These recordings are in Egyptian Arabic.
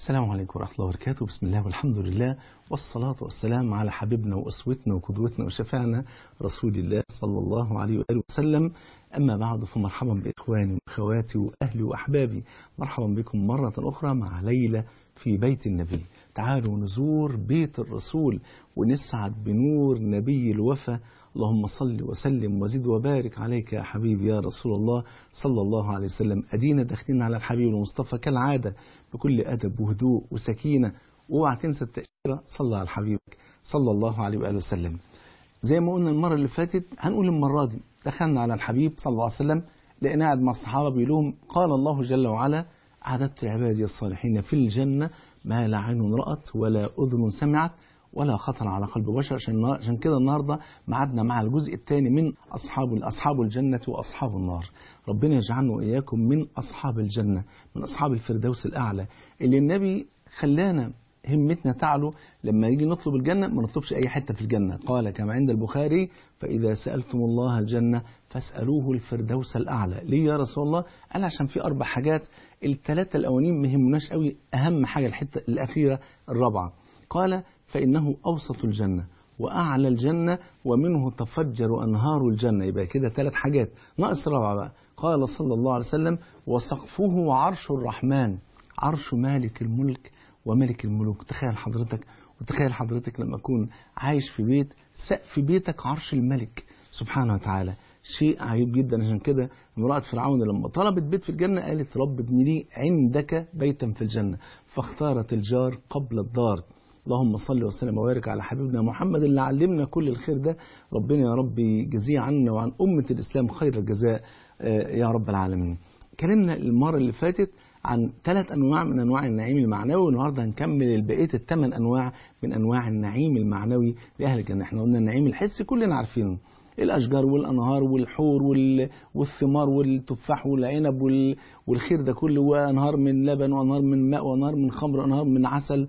السلام عليكم ورحمة الله وبركاته بسم الله والحمد لله والصلاة والسلام على حبيبنا وأسوتنا وقدوتنا وشفعنا رسول الله صلى الله عليه وآله وسلم أما بعد فمرحبا بإخواني وأخواتي وأهلي وأحبابي مرحبا بكم مرة أخرى مع ليلة في بيت النبي تعالوا نزور بيت الرسول ونسعد بنور نبي الوفا اللهم صل وسلم وزد وبارك عليك يا حبيبي يا رسول الله صلى الله عليه وسلم أدينا داخلين على الحبيب المصطفى كالعادة بكل أدب وهدوء وسكينة واوعى تنسى التأشيرة صلى على حبيبك صلى الله عليه وآله وسلم زي ما قلنا المرة اللي فاتت هنقول المرة دي دخلنا على الحبيب صلى الله عليه وسلم لقينا قاعد مع الصحابة بيقول لهم قال الله جل وعلا أعددت لعبادي الصالحين في الجنة ما لا عين رأت ولا أذن سمعت ولا خطر على قلب بشر عشان عشان كده النهارده معادنا مع الجزء الثاني من اصحاب اصحاب الجنه واصحاب النار ربنا يجعلنا واياكم من اصحاب الجنه من اصحاب الفردوس الاعلى اللي النبي خلانا همتنا تعلو لما يجي نطلب الجنة ما نطلبش أي حتة في الجنة قال كما عند البخاري فإذا سألتم الله الجنة فاسألوه الفردوس الأعلى ليه يا رسول الله قال عشان في أربع حاجات الثلاثة الأولين ما يهمناش قوي أهم حاجة الحتة الأخيرة الرابعة قال فإنه أوسط الجنة وأعلى الجنة ومنه تفجر أنهار الجنة يبقى كده ثلاث حاجات ناقص رابعة بقى قال صلى الله عليه وسلم وسقفه عرش الرحمن عرش مالك الملك وملك الملوك تخيل حضرتك وتخيل حضرتك لما أكون عايش في بيت سقف بيتك عرش الملك سبحانه وتعالى شيء عجيب جدا عشان كده امرأة فرعون لما طلبت بيت في الجنة قالت رب ابن لي عندك بيتا في الجنة فاختارت الجار قبل الدار اللهم صل وسلم وبارك على حبيبنا محمد اللي علمنا كل الخير ده ربنا يا رب يجزيه عنا وعن أمة الإسلام خير الجزاء يا رب العالمين كلمنا المرة اللي فاتت عن ثلاث أنواع من أنواع النعيم المعنوي والنهاردة هنكمل بقية الثمان أنواع من أنواع النعيم المعنوي لأهل الجنة احنا قلنا النعيم الحسي كلنا عارفينه الأشجار والأنهار والحور والثمار والتفاح والعنب والخير ده كله وأنهار من لبن وأنهار من ماء وأنهار من خمر وأنهار من عسل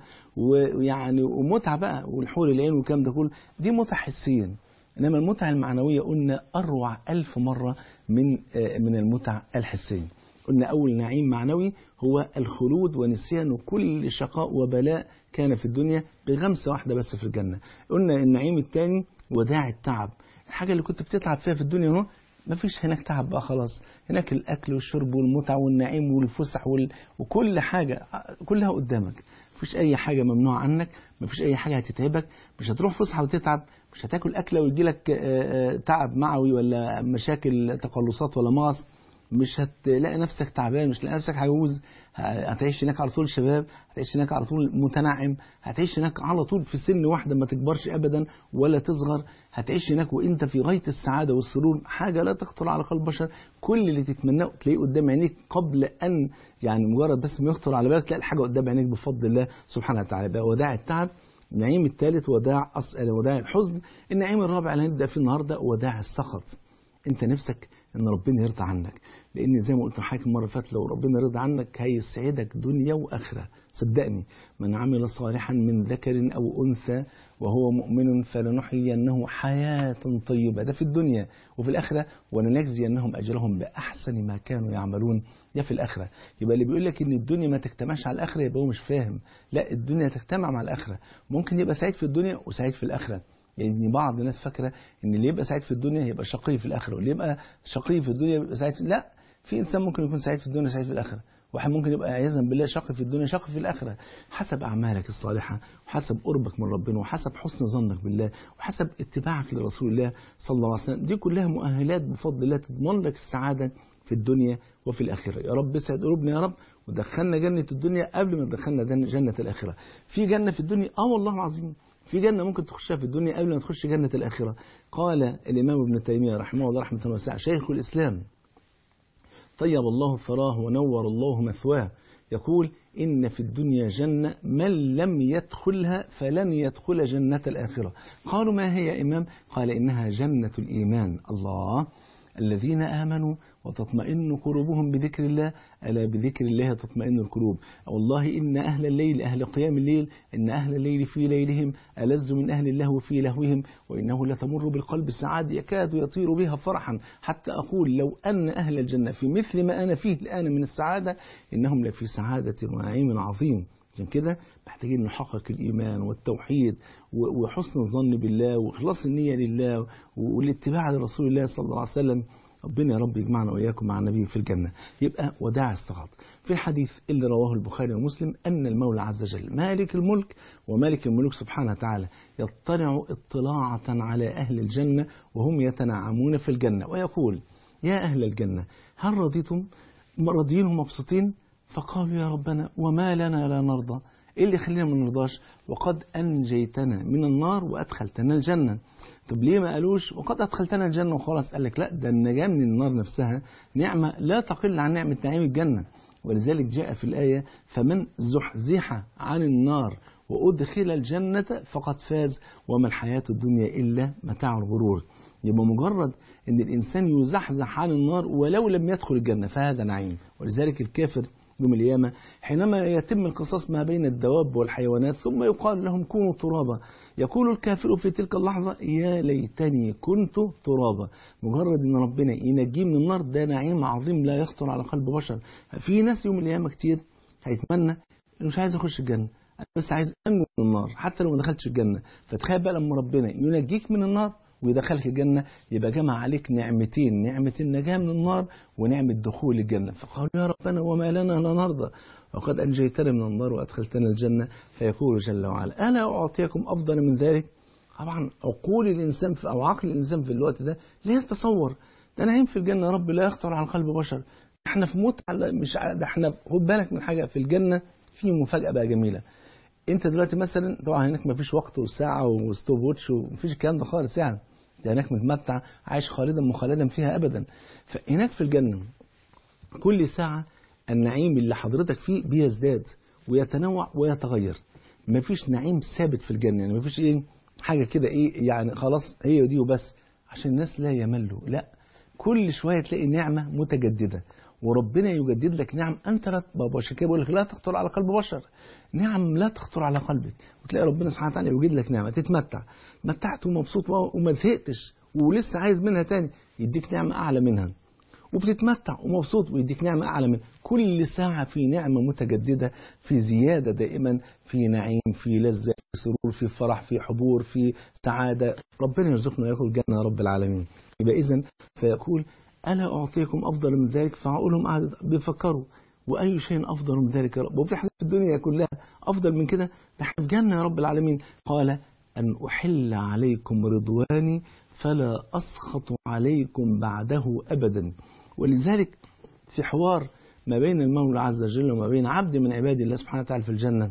ويعني ومتعة بقى والحور العين والكلام ده كله دي متعة حسيا إنما المتعة المعنوية قلنا أروع ألف مرة من من المتعة الحسية قلنا أول نعيم معنوي هو الخلود ونسيان كل شقاء وبلاء كان في الدنيا بغمسة واحدة بس في الجنة قلنا النعيم الثاني وداع التعب الحاجة اللي كنت بتتعب فيها في الدنيا اهو مفيش هناك تعب بقى خلاص هناك الأكل والشرب والمتعة والنعيم والفسح وال... وكل حاجة كلها قدامك مفيش أي حاجة ممنوع عنك مفيش أي حاجة هتتعبك مش هتروح فسحة وتتعب مش هتاكل أكلة ويجي لك تعب معوي ولا مشاكل تقلصات ولا مغص مش هتلاقي نفسك تعبان مش هتلاقي نفسك عجوز هتعيش هناك على طول شباب هتعيش هناك على طول متنعم هتعيش هناك على طول في سن واحدة ما تكبرش أبدا ولا تصغر هتعيش هناك وانت في غاية السعادة والسرور حاجة لا تخطر على قلب بشر كل اللي تتمناه تلاقيه قدام عينيك قبل أن يعني مجرد بس ما يخطر على بالك تلاقي الحاجة قدام عينيك بفضل الله سبحانه وتعالى بقى وداع التعب النعيم الثالث وداع أسأل وداع الحزن النعيم الرابع اللي هنبدأ فيه النهاردة وداع السخط انت نفسك ان ربنا يرضى عنك لان زي ما قلت لحضرتك المره اللي فاتت لو ربنا رضى عنك هيسعدك دنيا واخره صدقني من عمل صالحا من ذكر او انثى وهو مؤمن فلنحيينه حياه طيبه ده في الدنيا وفي الاخره ولنجزينهم اجرهم باحسن ما كانوا يعملون ده في الاخره يبقى اللي بيقول لك ان الدنيا ما تجتمعش على الاخره يبقى هو مش فاهم لا الدنيا تجتمع مع الاخره ممكن يبقى سعيد في الدنيا وسعيد في الاخره يعني بعض الناس فاكره ان اللي يبقى سعيد في الدنيا يبقى شقي في الاخره واللي يبقى شقي في الدنيا يبقى سعيد في... لا في انسان ممكن يكون سعيد في الدنيا سعيد في الاخره واحد ممكن يبقى عياذا بالله شقي في الدنيا شقي في الاخره حسب اعمالك الصالحه وحسب قربك من ربنا وحسب حسن ظنك بالله وحسب اتباعك لرسول الله صلى الله عليه وسلم دي كلها مؤهلات بفضل الله تضمن لك السعاده في الدنيا وفي الآخرة يا رب اسعد قلوبنا يا رب ودخلنا جنة الدنيا قبل ما تدخلنا جنة الآخرة في جنة في الدنيا اه والله العظيم في جنة ممكن تخشها في الدنيا قبل ما تخش جنة الآخرة قال الإمام ابن تيمية رحمه الله رحمة واسعة شيخ الإسلام طيب الله ثراه ونور الله مثواه يقول إن في الدنيا جنة من لم يدخلها فلن يدخل جنة الآخرة قالوا ما هي يا إمام قال إنها جنة الإيمان الله الذين آمنوا وتطمئن قلوبهم بذكر الله ألا بذكر الله تطمئن القلوب والله إن أهل الليل أهل قيام الليل إن أهل الليل في ليلهم ألز من أهل اللهو في لهوهم وإنه لتمر بالقلب السعاد يكاد يطير بها فرحا حتى أقول لو أن أهل الجنة في مثل ما أنا فيه الآن من السعادة إنهم لفي سعادة ونعيم عظيم عشان كده محتاجين نحقق الإيمان والتوحيد وحسن الظن بالله وإخلاص النية لله والاتباع لرسول الله صلى الله عليه وسلم ربنا يا رب يجمعنا وإياكم مع النبي في الجنة يبقى وداع السخط في الحديث اللي رواه البخاري ومسلم أن المولى عز وجل مالك الملك ومالك الملوك سبحانه وتعالى يطلع اطلاعة على أهل الجنة وهم يتنعمون في الجنة ويقول يا أهل الجنة هل رضيتم راضيين ومبسوطين فقالوا يا ربنا وما لنا لا نرضى ايه اللي يخلينا ما نرضاش وقد انجيتنا من النار وادخلتنا الجنه طب ليه ما قالوش وقد ادخلتنا الجنه وخلاص قال لك لا ده النجاه من النار نفسها نعمه لا تقل عن نعمه نعيم الجنه ولذلك جاء في الايه فمن زحزح عن النار وادخل الجنه فقد فاز وما الحياه الدنيا الا متاع الغرور يبقى مجرد ان الانسان يزحزح عن النار ولو لم يدخل الجنه فهذا نعيم ولذلك الكافر يوم القيامة حينما يتم القصاص ما بين الدواب والحيوانات ثم يقال لهم كونوا ترابا يقول الكافر في تلك اللحظة يا ليتني كنت ترابا مجرد ان ربنا ينجيه من النار ده نعيم عظيم لا يخطر على قلب بشر في ناس يوم القيامة كتير هيتمنى انه مش عايز يخش الجنة بس عايز انجو من النار حتى لو ما دخلتش الجنة فتخيل بقى لما ربنا ينجيك من النار ويدخلك الجنة يبقى جمع عليك نعمتين نعمة النجاة من النار ونعمة دخول الجنة فقالوا يا ربنا وما لنا لا نرضى وقد أنجيتنا من النار وأدخلتنا الجنة فيقول جل وعلا ألا أعطيكم أفضل من ذلك طبعا عقول الإنسان في أو عقل الإنسان في الوقت ده لا يتصور ده نعيم في الجنة يا رب لا يخطر على قلب بشر احنا في موت مش ده احنا خد بالك من حاجة في الجنة في مفاجأة بقى جميلة انت دلوقتي مثلا طبعا هناك مفيش وقت وساعة وستوب ووتش ومفيش الكلام ده خالص يعني ده هناك متمتع عايش خالدا مخلدا فيها ابدا فهناك في الجنه كل ساعه النعيم اللي حضرتك فيه بيزداد ويتنوع ويتغير مفيش نعيم ثابت في الجنه يعني مفيش ايه حاجه كده ايه يعني خلاص هي دي وبس عشان الناس لا يملوا لا كل شويه تلاقي نعمه متجدده وربنا يجدد لك نعم انت لا عشان كده بقول لك لا تخطر على قلب بشر نعم لا تخطر على قلبك وتلاقي ربنا سبحانه وتعالى يوجد لك نعمه تتمتع متعت ومبسوط وما زهقتش ولسه عايز منها تاني يديك نعمه اعلى منها وبتتمتع ومبسوط ويديك نعمه اعلى منها كل ساعه في نعمه متجدده في زياده دائما في نعيم في لذه في سرور في فرح في حبور في سعاده ربنا يرزقنا وياكل الجنه يا رب العالمين يبقى اذا فيقول ألا أعطيكم أفضل من ذلك فعقولهم قعدت بيفكروا وأي شيء أفضل من ذلك يا رب وفي حاجات في الدنيا كلها أفضل من كده ده احنا في جنة يا رب العالمين قال أن أحل عليكم رضواني فلا أسخط عليكم بعده أبدا ولذلك في حوار ما بين المولى عز وجل وما بين عبد من عباد الله سبحانه وتعالى في الجنة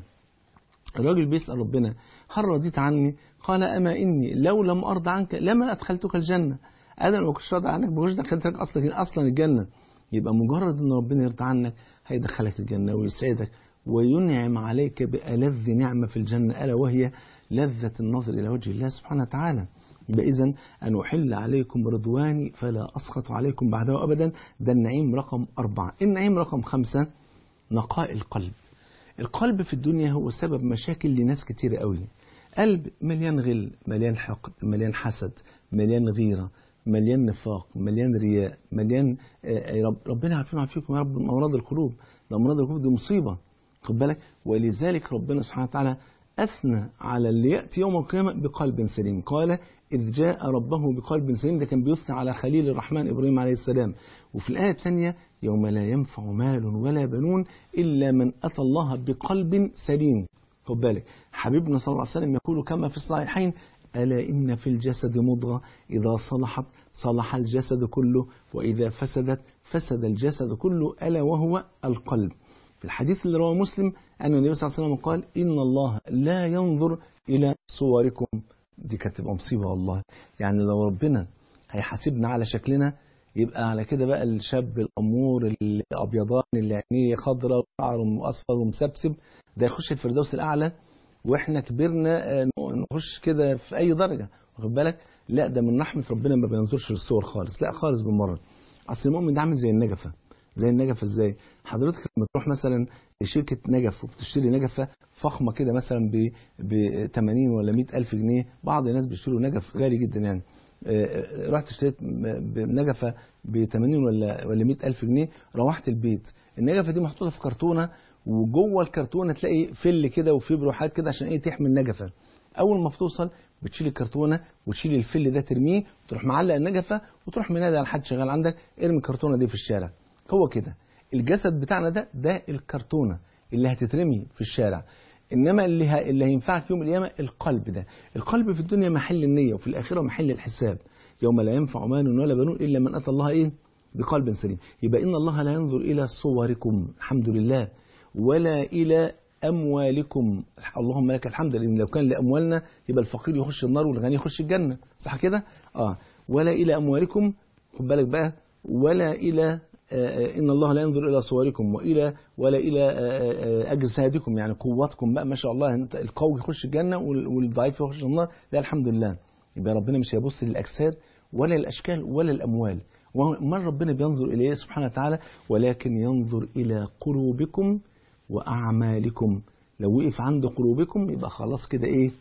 الراجل بيسأل ربنا هل رضيت عني قال أما إني لو لم أرضى عنك لما أدخلتك الجنة انا لو كنتش راضي عنك ما كنتش دخلتك اصلا اصلا الجنه يبقى مجرد ان ربنا يرضى عنك هيدخلك الجنه ويسعدك وينعم عليك بألذ نعمه في الجنه الا وهي لذه النظر الى وجه الله سبحانه وتعالى يبقى اذا ان احل عليكم رضواني فلا اسخط عليكم بعده ابدا ده النعيم رقم اربعه النعيم رقم خمسه نقاء القلب القلب في الدنيا هو سبب مشاكل لناس كتير قوي قلب مليان غل مليان حقد مليان حسد مليان غيره مليان نفاق مليان رياء مليان رب ربنا عارفين وعافيكم يا رب من امراض القلوب امراض القلوب دي مصيبه خد بالك ولذلك ربنا سبحانه وتعالى اثنى على اللي ياتي يوم القيامه بقلب سليم قال اذ جاء ربه بقلب سليم ده كان بيثنى على خليل الرحمن ابراهيم عليه السلام وفي الايه الثانيه يوم لا ينفع مال ولا بنون الا من اتى الله بقلب سليم خد بالك حبيبنا صلى الله عليه وسلم يقول كما في الصحيحين ألا إن في الجسد مضغة إذا صلحت صلح الجسد كله وإذا فسدت فسد الجسد كله ألا وهو القلب في الحديث اللي رواه مسلم أن النبي صلى الله عليه وسلم قال إن الله لا ينظر إلى صوركم دي كانت تبقى مصيبة والله يعني لو ربنا هيحاسبنا على شكلنا يبقى على كده بقى الشاب الأمور الأبيضان اللي عينيه خضراء وشعره أصفر ومسبسب ده يخش الفردوس الأعلى واحنا كبرنا نخش كده في اي درجه واخد بالك لا ده من رحمه ربنا ما بينظرش للصور خالص لا خالص بالمره اصل المؤمن ده عامل زي النجفه زي النجفه ازاي حضرتك لما تروح مثلا لشركه نجف وبتشتري نجفه فخمه كده مثلا ب ب 80 ولا 100 الف جنيه بعض الناس بيشتروا نجف غالي جدا يعني رحت اشتريت نجفه ب 80 ولا ولا 100 الف جنيه روحت البيت النجفه دي محطوطه في كرتونه وجوه الكرتونه تلاقي فل كده وفي بروحات كده عشان ايه تحمي النجفه اول ما بتوصل بتشيل الكرتونه وتشيل الفل ده ترميه وتروح معلق النجفه وتروح منادي على حد شغال عندك ارمي الكرتونه دي في الشارع هو كده الجسد بتاعنا ده ده الكرتونه اللي هتترمي في الشارع انما اللي ه... اللي هينفعك يوم القيامه القلب ده القلب في الدنيا محل النيه وفي الاخره محل الحساب يوم لا ينفع مال ولا بنون الا من اتى الله ايه بقلب سليم يبقى ان الله لا ينظر الى صوركم الحمد لله ولا الى اموالكم اللهم لك الحمد لان لو كان لاموالنا يبقى الفقير يخش النار والغني يخش الجنه صح كده اه ولا الى اموالكم خد بالك بقى ولا الى إن الله لا ينظر إلى صوركم وإلى ولا إلى أجسادكم يعني قوتكم بقى ما شاء الله أنت القوي يخش الجنة والضعيف يخش النار لا الحمد لله يبقى ربنا مش هيبص للأجساد ولا الأشكال ولا الأموال وما ربنا بينظر إليه سبحانه وتعالى ولكن ينظر إلى قلوبكم وأعمالكم لو وقف عند قلوبكم يبقى خلاص كده إيه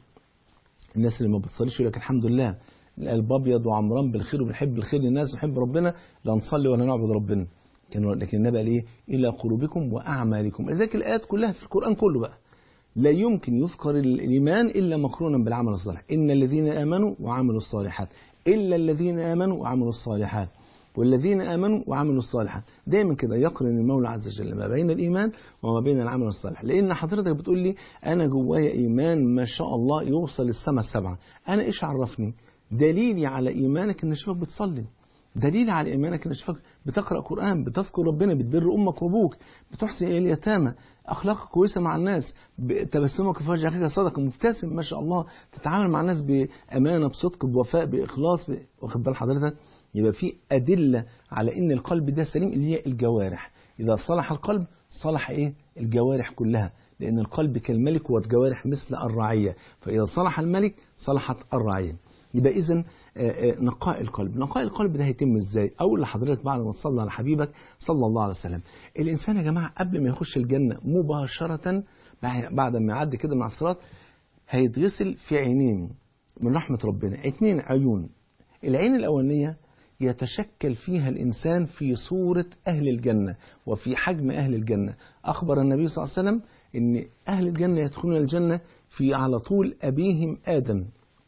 الناس اللي ما بتصليش يقول لك الحمد لله القلب ابيض وعمران بالخير وبنحب الخير للناس ونحب ربنا لا نصلي ولا نعبد ربنا كان لكن النبي قال ايه الى قلوبكم واعمالكم لذلك الايات كلها في القران كله بقى لا يمكن يذكر الايمان الا مقرونا بالعمل الصالح ان الذين امنوا وعملوا الصالحات الا الذين امنوا وعملوا الصالحات والذين امنوا وعملوا الصالحات دايما كده يقرن المولى عز وجل ما بين الايمان وما بين العمل الصالح لان حضرتك بتقول لي انا جوايا ايمان ما شاء الله يوصل للسماء السبعه انا ايش عرفني دليلي على ايمانك ان اشوفك بتصلي دليل على ايمانك ان اشوفك بتقرا قران بتذكر ربنا بتبر امك وابوك بتحسن الى اليتامى اخلاقك كويسه مع الناس تبسمك في وجه اخيك صدقه مبتسم ما شاء الله تتعامل مع الناس بامانه بصدق بوفاء باخلاص ب... واخد بال حضرتك يبقى في ادله على ان القلب ده سليم اللي هي الجوارح اذا صلح القلب صلح ايه الجوارح كلها لان القلب كالملك والجوارح مثل الرعيه فاذا صلح الملك صلحت الرعيه يبقى اذا نقاء القلب نقاء القلب ده هيتم ازاي اول لحضرتك بعد ما تصلي على حبيبك صلى الله عليه وسلم الانسان يا جماعه قبل ما يخش الجنه مباشره بعد ما يعدي كده مع الصراط هيتغسل في عينين من رحمه ربنا اتنين عيون العين الاولانيه يتشكل فيها الإنسان في صورة أهل الجنة وفي حجم أهل الجنة أخبر النبي صلى الله عليه وسلم أن أهل الجنة يدخلون الجنة في على طول أبيهم آدم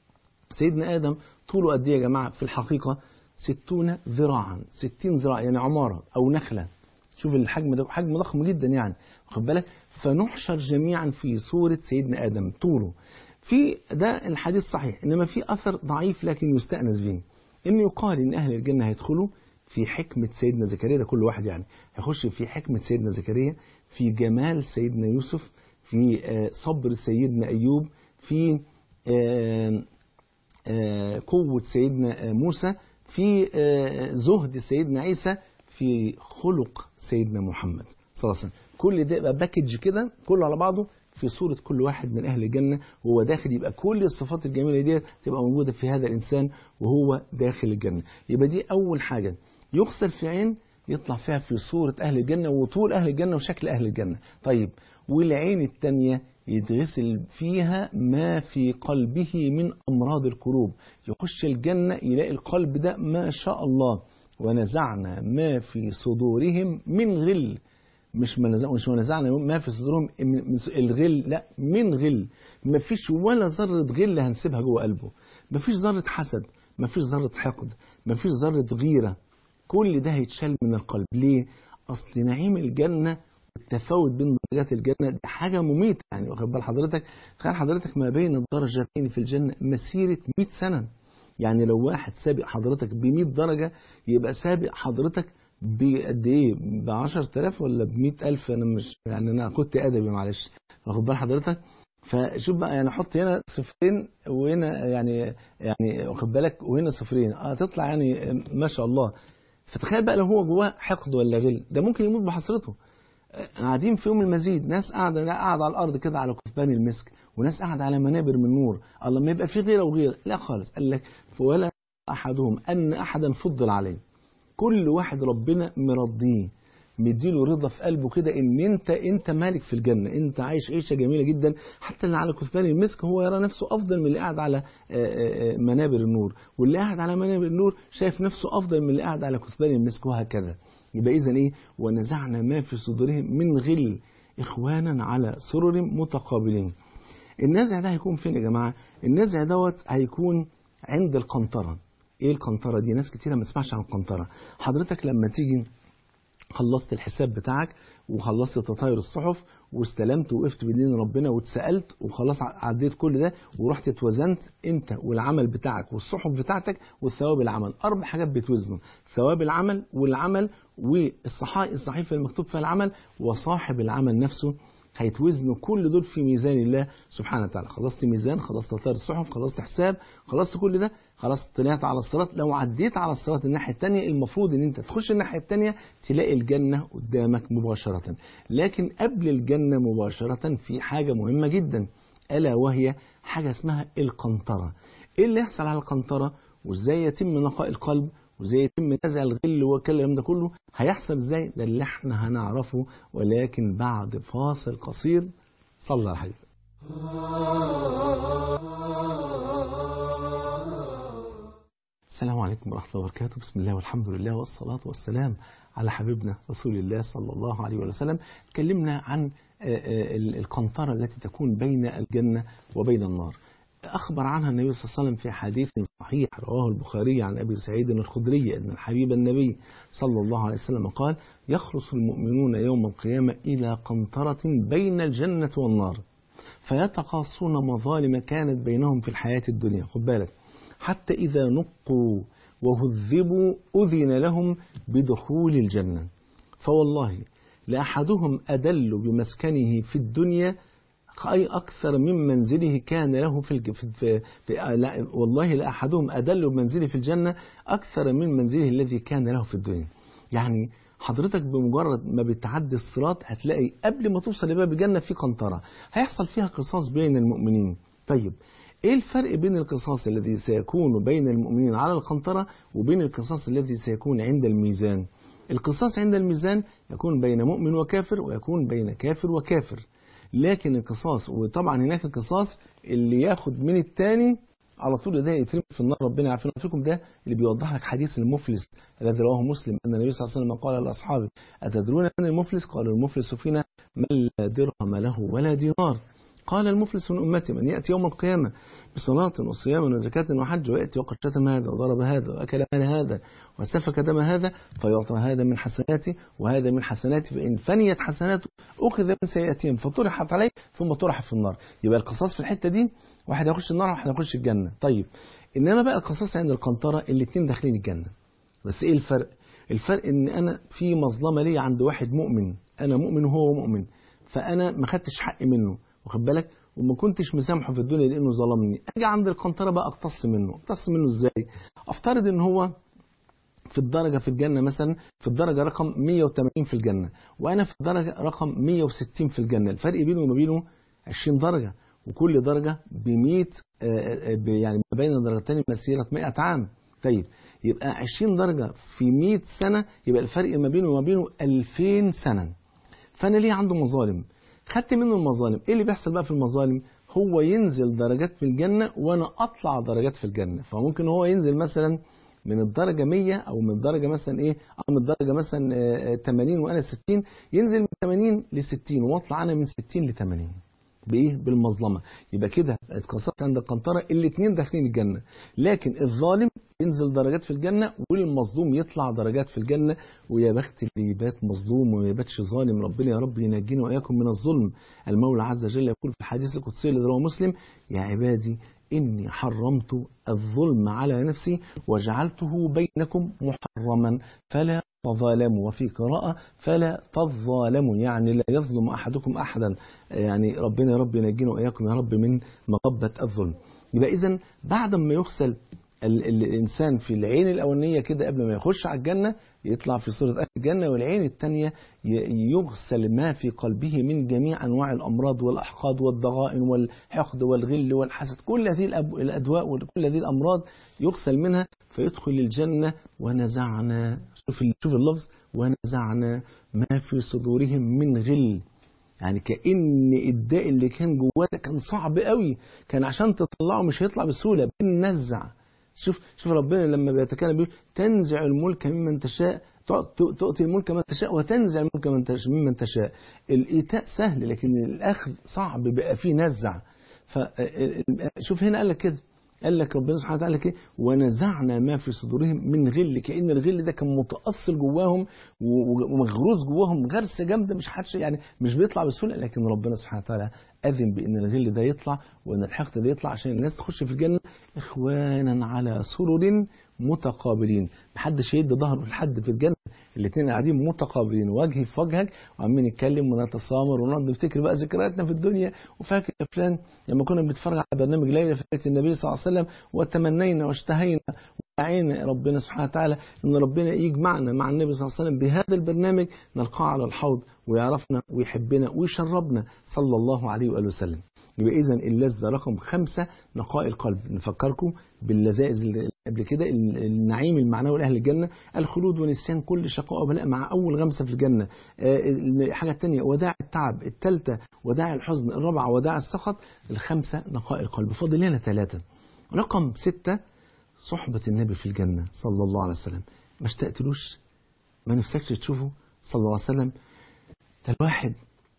سيدنا آدم طوله قد إيه يا جماعة في الحقيقة ستون ذراعا ستين ذراع يعني عمارة أو نخلة شوف الحجم ده حجم ضخم جدا يعني واخد بالك فنحشر جميعا في صورة سيدنا آدم طوله في ده الحديث صحيح إنما في أثر ضعيف لكن يستأنس به إن يقال إن أهل الجنة هيدخلوا في حكمة سيدنا زكريا ده كل واحد يعني هيخش في حكمة سيدنا زكريا في جمال سيدنا يوسف في صبر سيدنا أيوب في قوة سيدنا موسى في زهد سيدنا عيسى في خلق سيدنا محمد صلى الله عليه وسلم كل ده يبقى باكج كده كله على بعضه في صورة كل واحد من أهل الجنة وهو داخل يبقى كل الصفات الجميلة دي تبقى موجودة في هذا الإنسان وهو داخل الجنة يبقى دي أول حاجة يغسل في عين يطلع فيها في صورة أهل الجنة وطول أهل الجنة وشكل أهل الجنة طيب والعين الثانية يتغسل فيها ما في قلبه من أمراض القلوب يخش الجنة يلاقي القلب ده ما شاء الله ونزعنا ما في صدورهم من غل مش مش ونزعنا ما في صدورهم من الغل لا من غل ما فيش ولا ذرة غل هنسيبها جوه قلبه ما فيش ذرة حسد ما فيش ذرة حقد ما فيش ذرة غيرة كل ده هيتشال من القلب ليه أصل نعيم الجنة التفاوت بين درجات الجنة دي حاجة مميتة يعني واخد بال حضرتك تخيل حضرتك ما بين الدرجتين في الجنة مسيرة 100 سنة يعني لو واحد سابق حضرتك ب 100 درجة يبقى سابق حضرتك بقد ايه ب 10000 ولا ب 100000 انا مش يعني انا كنت ادبي معلش واخد بال حضرتك فشوف بقى يعني حط هنا صفرين وهنا يعني يعني واخد بالك وهنا صفرين اه تطلع يعني ما شاء الله فتخيل بقى لو هو جواه حقد ولا غل ده ممكن يموت بحسرته قاعدين في يوم المزيد ناس قاعده قاعده على الارض كده على كثبان المسك وناس قاعده على منابر من نور الله ما يبقى في غيره وغيره لا خالص قال لك ولا احدهم ان احدا فضل عليه كل واحد ربنا مرضيه مديله رضا في قلبه كده ان انت انت مالك في الجنه انت عايش عيشه جميله جدا حتى اللي على كثبان المسك هو يرى نفسه افضل من اللي قاعد على منابر النور واللي قاعد على منابر النور شايف نفسه افضل من اللي قاعد على كثبان المسك وهكذا يبقى اذا ايه ونزعنا ما في صدورهم من غل إخوانا على سرر متقابلين النازع ده هيكون فين يا جماعة النازع دوت هيكون عند القنطرة ايه القنطرة دي ناس كتيرة ما تسمعش عن القنطرة حضرتك لما تيجي خلصت الحساب بتاعك وخلصت تطاير الصحف واستلمت ووقفت بين ربنا واتسالت وخلاص عديت كل ده ورحت اتوزنت انت والعمل بتاعك والصحف بتاعتك والثواب العمل اربع حاجات بتوزنوا ثواب العمل والعمل والصحائف الصحيفه المكتوب فيها العمل وصاحب العمل نفسه هيتوزنوا كل دول في ميزان الله سبحانه وتعالى خلصت ميزان خلصت تطير الصحف خلصت حساب خلصت كل ده خلاص طلعت على الصراط لو عديت على الصراط الناحية التانية المفروض ان انت تخش الناحية التانية تلاقي الجنة قدامك مباشرة لكن قبل الجنة مباشرة في حاجة مهمة جدا ألا وهي حاجة اسمها القنطرة ايه اللي يحصل على القنطرة وازاي يتم نقاء القلب وازاي يتم نزع الغل والكلام ده كله هيحصل ازاي ده اللي احنا هنعرفه ولكن بعد فاصل قصير صلى على الحبيب السلام عليكم ورحمة الله وبركاته بسم الله والحمد لله والصلاة والسلام على حبيبنا رسول الله صلى الله عليه وسلم تكلمنا عن القنطرة التي تكون بين الجنة وبين النار أخبر عنها النبي صلى الله عليه وسلم في حديث صحيح رواه البخاري عن أبي سعيد الخدري أن الحبيب النبي صلى الله عليه وسلم قال يخلص المؤمنون يوم القيامة إلى قنطرة بين الجنة والنار فيتقاصون مظالم كانت بينهم في الحياة الدنيا خد بالك حتى إذا نقوا وهذبوا أذن لهم بدخول الجنة فوالله لأحدهم أدل بمسكنه في الدنيا أي أكثر من منزله كان له في, الج... في... في... في... لا والله لأحدهم أدل بمنزله في الجنة أكثر من منزله الذي كان له في الدنيا يعني حضرتك بمجرد ما بتعدي الصراط هتلاقي قبل ما توصل لباب الجنة في قنطرة هيحصل فيها قصاص بين المؤمنين طيب ايه الفرق بين القصاص الذي سيكون بين المؤمنين على القنطرة وبين القصاص الذي سيكون عند الميزان القصاص عند الميزان يكون بين مؤمن وكافر ويكون بين كافر وكافر لكن القصاص وطبعا هناك القصاص اللي ياخد من التاني على طول ده يترمي في النار ربنا يعافينا فيكم ده اللي بيوضح لك حديث المفلس الذي رواه مسلم ان النبي صلى الله عليه وسلم قال لاصحابه اتدرون من المفلس قالوا المفلس فينا من لا درهم له ولا دينار قال المفلس من أمتي من يأتي يوم القيامة بصلاة وصيام وزكاة وحج ويأتي وقد شتم هذا وضرب هذا وأكل مال هذا وسفك دم هذا فيعطى هذا من حسناته وهذا من حسناته فإن فنيت حسناته أخذ من سيئاتهم فطرحت عليه ثم طرح في النار يبقى القصاص في الحتة دي واحد يخش النار وواحد يخش الجنة طيب إنما بقى القصاص عند القنطرة الاثنين داخلين الجنة بس إيه الفرق الفرق إن أنا في مظلمة لي عند واحد مؤمن أنا مؤمن وهو مؤمن فأنا ما خدتش حقي منه واخد بالك وما كنتش مسامحه في الدنيا لانه ظلمني اجي عند القنطره بقى اقتص منه اقتص منه ازاي افترض ان هو في الدرجه في الجنه مثلا في الدرجه رقم 180 في الجنه وانا في الدرجه رقم 160 في الجنه الفرق بينه وما بينه 20 درجه وكل درجه ب 100 يعني ما بين الدرجتين مسيره 100 عام طيب يبقى 20 درجه في 100 سنه يبقى الفرق ما بينه وما بينه 2000 سنه فانا ليه عنده مظالم خدت منه المظالم ايه اللي بيحصل بقى في المظالم هو ينزل درجات في الجنة وانا اطلع درجات في الجنة فممكن هو ينزل مثلا من الدرجة 100 او من الدرجة مثلا ايه او من الدرجة مثلا 80 وانا 60 ينزل من 80 ل 60 واطلع انا من 60 ل 80 بايه بالمظلمه يبقى كده القصاص عند القنطره الاثنين داخلين الجنه لكن الظالم ينزل درجات في الجنه والمظلوم يطلع درجات في الجنه ويا بخت اللي يبات مظلوم وما يباتش ظالم ربنا يا رب ينجينا واياكم من الظلم المولى عز وجل يقول في الحديث القدسي الذي رواه مسلم يا عبادي إني حرمت الظلم على نفسي وجعلته بينكم محرما فلا تظالموا وفي قراءة فلا تظالموا يعني لا يظلم أحدكم أحدا يعني ربنا يا رب ينجينا وإياكم يا رب من مغبة الظلم يبقى إذا بعد ما يغسل الإنسان في العين الأولانية كده قبل ما يخش على الجنة يطلع في صورة أهل الجنة والعين الثانية يغسل ما في قلبه من جميع أنواع الأمراض والأحقاد والضغائن والحقد والغل والحسد كل هذه الأدواء وكل هذه الأمراض يغسل منها فيدخل الجنة ونزعنا شوف شوف اللفظ ونزعنا ما في صدورهم من غل يعني كأن الداء اللي كان جواه كان صعب قوي كان عشان تطلعه مش هيطلع بسهولة بننزع شوف شوف ربنا لما بيتكلم بيقول تنزع الملك ممن تشاء تؤتي الملك من تشاء وتنزع الملك من تشاء ممن تشاء الايتاء سهل لكن الاخذ صعب بقى فيه نزع فشوف هنا قال لك كده قال لك ربنا سبحانه وتعالى كده ونزعنا ما في صدورهم من غل كأن الغل ده كان متأصل جواهم ومغروس جواهم غرسة جامدة مش حدش يعني مش بيطلع بسهولة لكن ربنا سبحانه وتعالى أذن بأن الغل ده يطلع وأن الحقد ده يطلع عشان الناس تخش في الجنة إخوانا على سرر متقابلين محدش يدي ظهره لحد في الجنة الاثنين قاعدين متقابلين وجهي في وجهك وعمالين نتكلم ونتسامر ونقعد نفتكر بقى ذكرياتنا في الدنيا وفاكر يا فلان لما كنا بنتفرج على برنامج ليلة في بيت النبي صلى الله عليه وسلم وتمنينا واشتهينا ودعينا ربنا سبحانه وتعالى ان ربنا يجمعنا مع النبي صلى الله عليه وسلم بهذا البرنامج نلقاه على الحوض ويعرفنا ويحبنا ويشربنا صلى الله عليه واله وسلم يبقى اذا اللذه رقم خمسة نقاء القلب نفكركم باللذائذ اللي قبل كده النعيم المعنوي لاهل الجنه الخلود ونسيان كل شقاء وبلاء مع اول غمسه في الجنه الحاجه الثانيه وداع التعب الثالثه وداع الحزن الرابعه وداع السخط الخمسه نقاء القلب فاضل لنا ثلاثه رقم ستة صحبة النبي في الجنة صلى الله عليه وسلم ما اشتقتلوش ما نفسكش تشوفه صلى الله عليه وسلم ده الواحد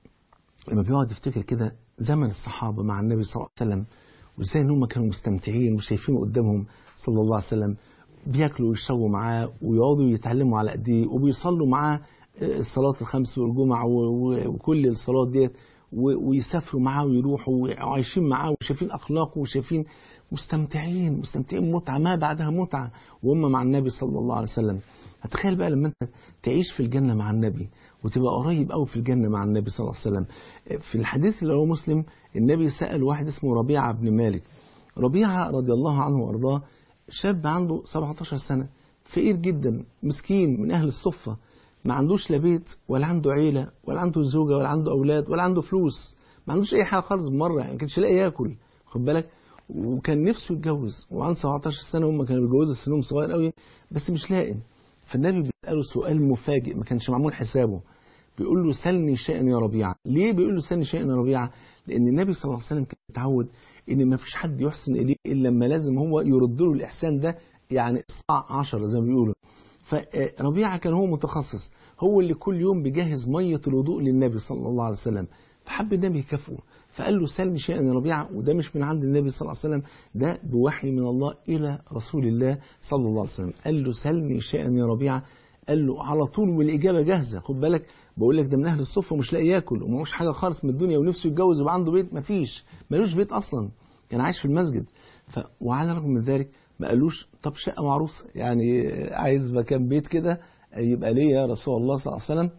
لما بيقعد يفتكر كده زمن الصحابة مع النبي صلى الله عليه وسلم وازاي ان هم كانوا مستمتعين وشايفينه قدامهم صلى الله عليه وسلم بياكلوا ويشربوا معاه ويقعدوا يتعلموا على ايديه وبيصلوا معاه الصلاة الخمس والجمعة وكل الصلاة ديت ويسافروا معاه ويروحوا وعايشين معاه وشايفين أخلاقه وشايفين مستمتعين مستمتعين متعة ما بعدها متعة وهم مع النبي صلى الله عليه وسلم هتخيل بقى لما انت تعيش في الجنة مع النبي وتبقى قريب قوي في الجنة مع النبي صلى الله عليه وسلم في الحديث اللي هو مسلم النبي سأل واحد اسمه ربيعة بن مالك ربيعة رضي الله عنه وارضاه شاب عنده 17 سنة فقير جدا مسكين من أهل الصفة ما عندوش لا بيت ولا عنده عيلة ولا عنده زوجة ولا عنده أولاد ولا عنده فلوس ما عندوش أي حاجة خالص مرة يعني ما كانش لاقي ياكل خد بالك وكان نفسه يتجوز وعنده 17 سنة هم كانوا بيتجوزوا سنهم صغير قوي بس مش لاقي فالنبي بيسأله سؤال مفاجئ ما كانش معمول حسابه بيقول له سلني شيئا يا ربيعة ليه بيقول له سلني شيئا يا ربيعة لأن النبي صلى الله عليه وسلم كان متعود إن ما فيش حد يحسن إليه إلا لما لازم هو يرد له الإحسان ده يعني الساعة 10 زي ما بيقولوا فربيعة كان هو متخصص هو اللي كل يوم بيجهز مية الوضوء للنبي صلى الله عليه وسلم فحب النبي يكافئه فقال له سلني شيئا يا ربيعة وده مش من عند النبي صلى الله عليه وسلم ده بوحي من الله إلى رسول الله صلى الله عليه وسلم قال له سلني شيئا يا ربيعة قال له على طول والإجابة جاهزة خد بالك بقول لك ده من أهل الصفة ومش لاقي ياكل ومعوش حاجة خالص من الدنيا ونفسه يتجوز ويبقى عنده بيت مفيش ملوش بيت أصلا كان عايش في المسجد ف... وعلى الرغم من ذلك ما قالوش طب شقة معروسة يعني عايز مكان بيت كده يبقى ليه يا رسول الله صلى الله عليه وسلم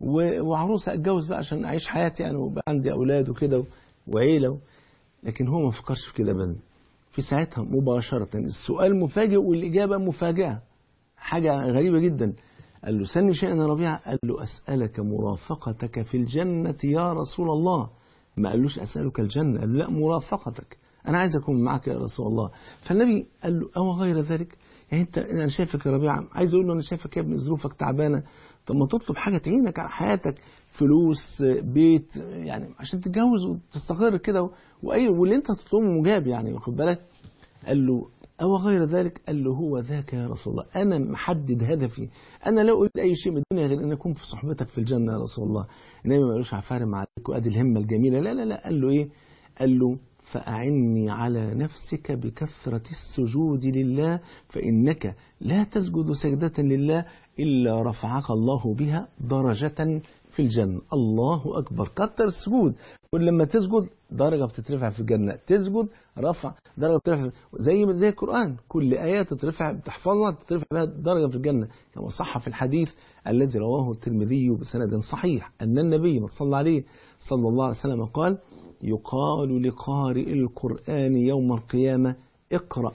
وعروسة اتجوز بقى عشان أعيش حياتي يعني ويبقى عندي أولاد وكده وعيلة لكن هو ما فكرش في كده ابدا في ساعتها مباشرة السؤال مفاجئ والإجابة مفاجئة حاجة غريبة جدا قال له سني شيئا يا ربيعة قال له أسألك مرافقتك في الجنة يا رسول الله ما قالوش أسألك الجنة قال له لا مرافقتك أنا عايز أكون معك يا رسول الله فالنبي قال له أو غير ذلك يعني أنت أنا شايفك يا ربيعة عايز أقول له أنا شايفك يا ابني ظروفك تعبانة طب ما تطلب حاجة تعينك على حياتك فلوس بيت يعني عشان تتجوز وتستقر كده واي واللي انت تطلبه مجاب يعني واخد بالك قال له أو غير ذلك قال له هو ذاك يا رسول الله أنا محدد هدفي أنا لا أريد أي شيء من الدنيا غير أن أكون في صحبتك في الجنة يا رسول الله النبي ما قالوش عفارم عليك وأدي الهمة الجميلة لا لا لا قال له إيه قال له فأعني على نفسك بكثرة السجود لله فإنك لا تسجد سجدة لله إلا رفعك الله بها درجة في الجنة الله أكبر كتر السجود كل لما تسجد درجة بتترفع في الجنة تسجد رفع درجة بتترفع زي زي القرآن كل آية تترفع بتحفظها تترفع بها درجة في الجنة كما صح في الحديث الذي رواه الترمذي بسند صحيح أن النبي صلى عليه صلى الله عليه وسلم قال يقال لقارئ القرآن يوم القيامة اقرأ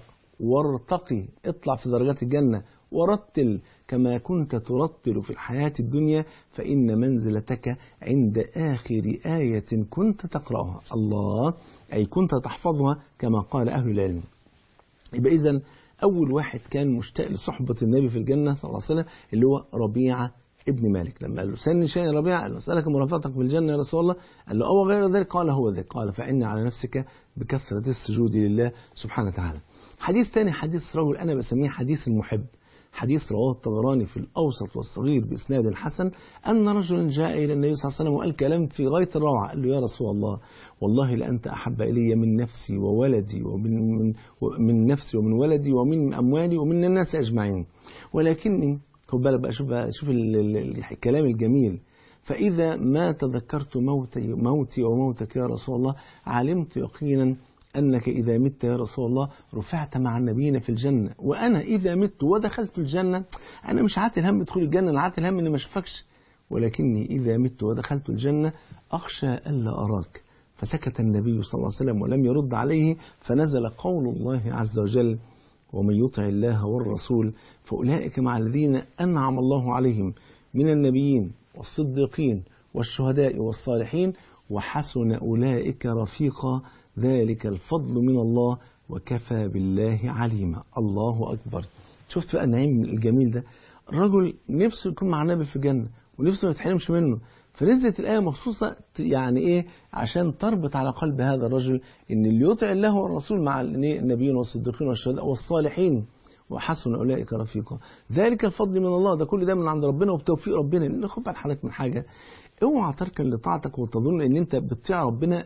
وارتقي اطلع في درجات الجنة ورتل كما كنت ترتل في الحياة الدنيا فإن منزلتك عند آخر آية كنت تقرأها الله أي كنت تحفظها كما قال أهل العلم يبقى إذن أول واحد كان مشتاق لصحبة النبي في الجنة صلى الله عليه وسلم اللي هو ربيعة ابن مالك لما قال له سن شيء يا ربيعة قال له أسألك مرافقتك في الجنة يا رسول الله قال له أو غير ذلك قال هو ذلك قال فإن على نفسك بكثرة السجود لله سبحانه وتعالى حديث ثاني حديث رجل أنا بسميه حديث المحب حديث رواه الطبراني في الأوسط والصغير بإسناد حسن أن رجلا جاء إلى النبي صلى الله عليه وسلم وقال كلام في غاية الروعة قال له يا رسول الله والله لأنت أحب إلي من نفسي وولدي ومن من, من نفسي ومن ولدي ومن أموالي ومن الناس أجمعين ولكني خد بالك بقى شوف بقى شوف الكلام الجميل فإذا ما تذكرت موتي, موتي وموتك يا رسول الله علمت يقينا أنك إذا مت يا رسول الله رفعت مع النبيين في الجنة وأنا إذا مت ودخلت الجنة أنا مش عاتل هم دخول الجنة أنا عاتل هم إني ما أشوفكش ولكني إذا مت ودخلت الجنة أخشى ألا أراك فسكت النبي صلى الله عليه وسلم ولم يرد عليه فنزل قول الله عز وجل ومن يطع الله والرسول فأولئك مع الذين أنعم الله عليهم من النبيين والصديقين والشهداء والصالحين وحسن أولئك رفيقا ذلك الفضل من الله وكفى بالله عليما الله أكبر شفت بقى النعيم الجميل ده الرجل نفسه يكون مع النبي في الجنة ونفسه ما يتحرمش منه فنزلت الآية مخصوصة يعني إيه عشان تربط على قلب هذا الرجل إن اللي يطع الله والرسول مع النبيين والصديقين والشهداء والصالحين وحسن أولئك رفيقا ذلك الفضل من الله ده كل ده من عند ربنا وبتوفيق ربنا لأن خد بالك حضرتك من حاجة اوعى تركن لطاعتك وتظن ان انت بتطيع ربنا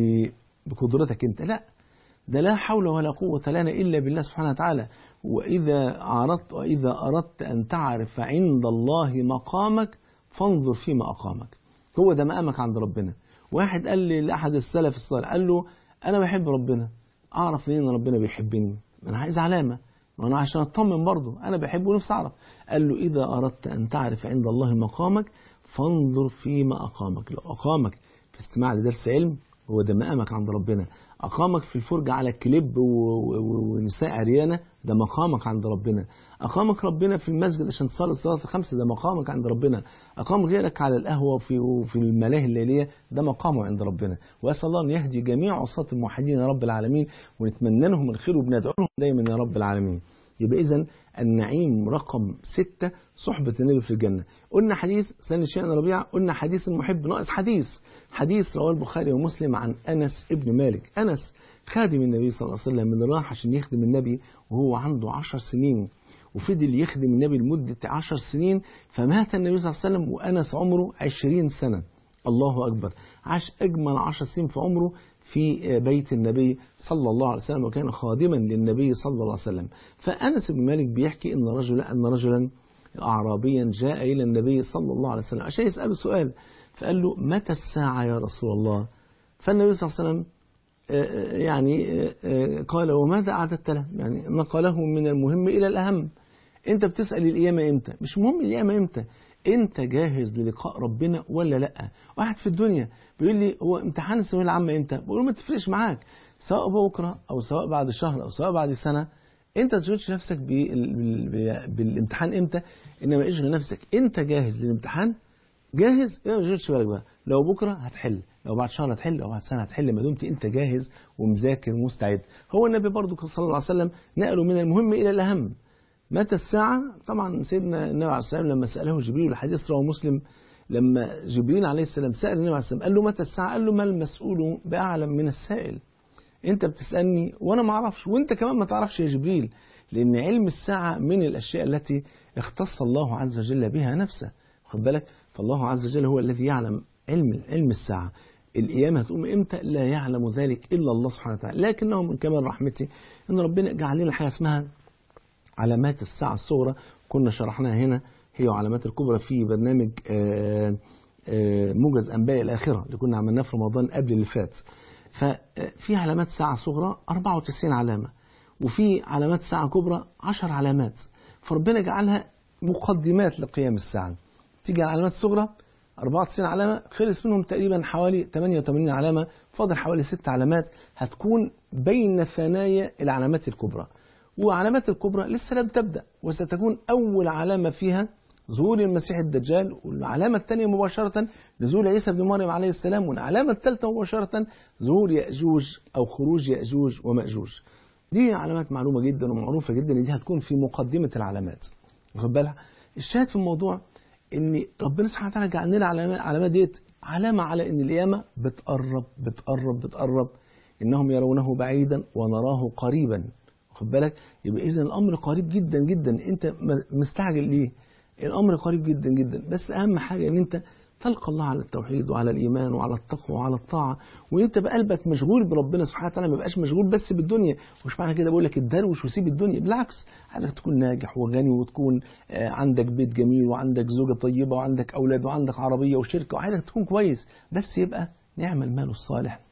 بقدرتك انت لا ده لا حول ولا قوة لنا إلا بالله سبحانه وتعالى وإذا أردت وإذا أردت أن تعرف عند الله مقامك فانظر فيما أقامك هو ده مقامك عند ربنا واحد قال لي لأحد السلف الصالح قال له أنا بحب ربنا أعرف منين ربنا بيحبني أنا عايز علامة وأنا عشان أطمن برضه أنا بحبه ونفسي أعرف قال له إذا أردت أن تعرف عند الله مقامك فانظر فيما أقامك لو أقامك في استماع لدرس علم هو ده مقامك عند ربنا أقامك في الفرجة على كليب ونساء عريانة ده مقامك عند ربنا أقامك ربنا في المسجد عشان تصلي الصلاة الخمسة ده مقامك عند ربنا أقام غيرك على القهوة وفي, وفي الملاهي الليلية ده مقامه عند ربنا وأسأل الله أن يهدي جميع عصاة الموحدين يا رب العالمين ونتمنى لهم الخير وبندعو لهم دايما يا رب العالمين يبقى إذا النعيم رقم ستة صحبة النبي في الجنة قلنا حديث سنة شيئا ربيع قلنا حديث المحب ناقص حديث حديث رواه البخاري ومسلم عن أنس ابن مالك أنس خادم النبي صلى الله عليه وسلم من راح عشان يخدم النبي وهو عنده عشر سنين وفضل يخدم النبي لمدة عشر سنين فمات النبي صلى الله عليه وسلم وأنس عمره عشرين سنة الله أكبر عاش أجمل عشر سنين في عمره في بيت النبي صلى الله عليه وسلم وكان خادما للنبي صلى الله عليه وسلم فأنس بن مالك بيحكي أن رجلا أن رجلا أعرابيا جاء إلى النبي صلى الله عليه وسلم عشان يسأله سؤال فقال له متى الساعة يا رسول الله فالنبي صلى الله عليه وسلم يعني قال وماذا أعددت له يعني نقله من المهم إلى الأهم أنت بتسأل القيامة إمتى مش مهم القيامة إمتى أنت جاهز للقاء ربنا ولا لأ واحد في الدنيا بيقول لي هو امتحان الثانوية العامة إمتى بقول له ما تفرقش معاك سواء بكرة أو سواء بعد شهر أو سواء بعد سنة انت ما تشغلش نفسك بالامتحان امتى انما اشغل نفسك انت جاهز للامتحان جاهز ايه ما تشغلش بالك بقى لو بكره هتحل لو بعد شهر هتحل لو بعد سنه هتحل ما دمت انت جاهز ومذاكر ومستعد هو النبي برضه صلى الله عليه وسلم نقله من المهم الى الاهم متى الساعه طبعا سيدنا النبي عليه السلام لما ساله جبريل الحديث رواه مسلم لما جبريل عليه السلام سال النبي عليه السلام قال له متى الساعه قال له ما المسؤول باعلم من السائل انت بتسالني وانا ما اعرفش وانت كمان ما تعرفش يا جبريل لان علم الساعه من الاشياء التي اختص الله عز وجل بها نفسه خد بالك فالله عز وجل هو الذي يعلم علم علم الساعه القيامة هتقوم امتى لا يعلم ذلك إلا الله سبحانه وتعالى لكنه من كمال رحمته أن ربنا جعل لنا حاجة اسمها علامات الساعة الصغرى كنا شرحناها هنا هي علامات الكبرى في برنامج موجز أنباء الآخرة اللي كنا عملناه في رمضان قبل اللي فات ففي علامات ساعة صغرى 94 علامة وفي علامات ساعة كبرى 10 علامات فربنا جعلها مقدمات لقيام الساعة تيجي العلامات الصغرى 94 علامة خلص منهم تقريبا حوالي 88 علامة فاضل حوالي 6 علامات هتكون بين ثنايا العلامات الكبرى وعلامات الكبرى لسه لم تبدأ وستكون أول علامة فيها ظهور المسيح الدجال والعلامة الثانية مباشرة نزول عيسى بن مريم عليه السلام والعلامة الثالثة مباشرة ظهور يأجوج أو خروج يأجوج ومأجوج دي علامات معلومة جدا ومعروفة جدا ان دي هتكون في مقدمة العلامات واخد بالك الشاهد في الموضوع ان ربنا سبحانه وتعالى جعل لنا علامات علامات ديت علامة على ان القيامة بتقرب بتقرب بتقرب انهم يرونه بعيدا ونراه قريبا خد بالك يبقى إذا الأمر قريب جدا جدا أنت مستعجل ليه الأمر قريب جدا جدا بس أهم حاجة أن أنت تلقى الله على التوحيد وعلى الإيمان وعلى التقوى وعلى الطاعة وإن أنت بقلبك مشغول بربنا سبحانه وتعالى ما بقاش مشغول بس بالدنيا مش معنى كده بقول لك اتدروش وسيب الدنيا بالعكس عايزك تكون ناجح وغني وتكون عندك بيت جميل وعندك زوجة طيبة وعندك أولاد وعندك عربية وشركة وعايزك تكون كويس بس يبقى نعم المال الصالح